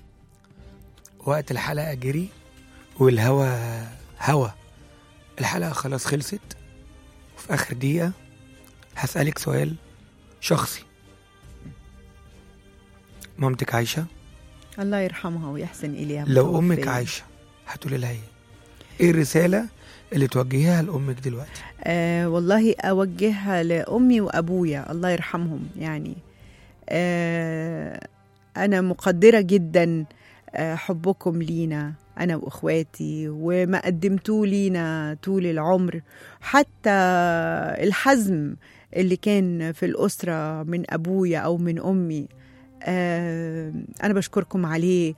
وقت الحلقة جري والهوا هوا الحلقة خلاص خلصت وفي آخر دقيقة هسألك سؤال شخصي مامتك عايشة الله يرحمها ويحسن اليها لو أمك متوفية. عايشة هتقولي لها إيه؟ إيه الرسالة اللي توجهيها لأمك دلوقتي؟ آه والله أوجهها لأمي وأبويا الله يرحمهم يعني آه أنا مقدرة جدا آه حبكم لينا أنا وإخواتي وما قدمتوه لينا طول العمر حتى الحزم اللي كان في الأسرة من أبويا أو من أمي آه أنا بشكركم عليه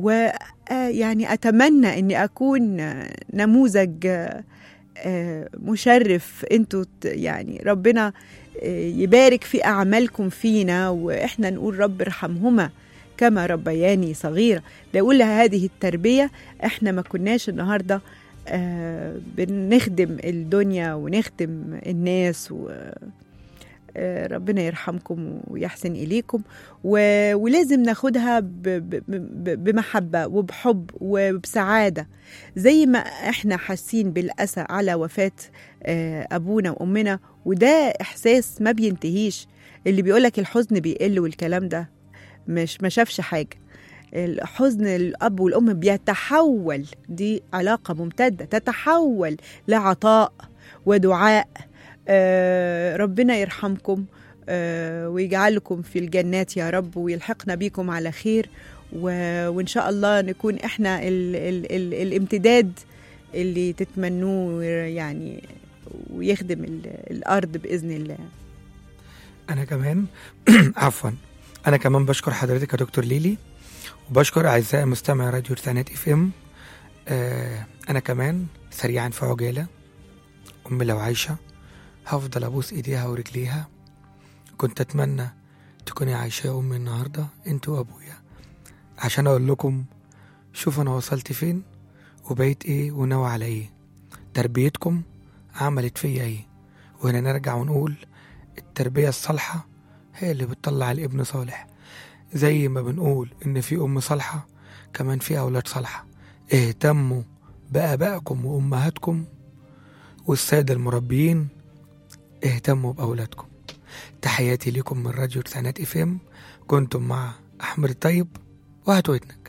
ويعني أتمنى أني أكون آه، نموذج آه، آه، مشرف انتوا ت- يعني ربنا آه، يبارك في اعمالكم فينا واحنا نقول رب ارحمهما كما ربياني صغيره لأقول هذه التربيه احنا ما كناش النهارده آه، بنخدم الدنيا ونخدم الناس و آه، ربنا يرحمكم ويحسن إليكم و... ولازم ناخدها ب... ب... ب... بمحبة وبحب وبسعادة زي ما احنا حاسين بالأسى على وفاة آه، أبونا وأمنا وده إحساس ما بينتهيش اللي بيقولك الحزن بيقل والكلام ده مش ما شافش حاجة الحزن الأب والأم بيتحول دي علاقة ممتدة تتحول لعطاء ودعاء آه، ربنا يرحمكم آه، ويجعلكم في الجنات يا رب ويلحقنا بيكم على خير و- وإن شاء الله نكون إحنا ال ال ال الامتداد اللي تتمنوه يعني ويخدم ال- الأرض بإذن الله أنا كمان عفوا أنا كمان بشكر حضرتك يا دكتور ليلي وبشكر أعزائي مستمعي راديو رسالات اف ام آه أنا كمان سريعا في عجالة أمي لو عايشة هفضل أبوس إيديها ورجليها كنت أتمنى تكوني عايشة يا أمي النهاردة أنت وأبويا عشان أقول لكم شوف أنا وصلت فين وبقيت إيه وناوي على إيه تربيتكم عملت فيا إيه وهنا نرجع ونقول التربية الصالحة هي اللي بتطلع الابن صالح زي ما بنقول إن في أم صالحة كمان في أولاد صالحة اهتموا بآبائكم وأمهاتكم والسادة المربيين اهتموا بأولادكم تحياتي لكم من راديو رسانات اف ام كنتم مع أحمد الطيب وهاتوا ودنك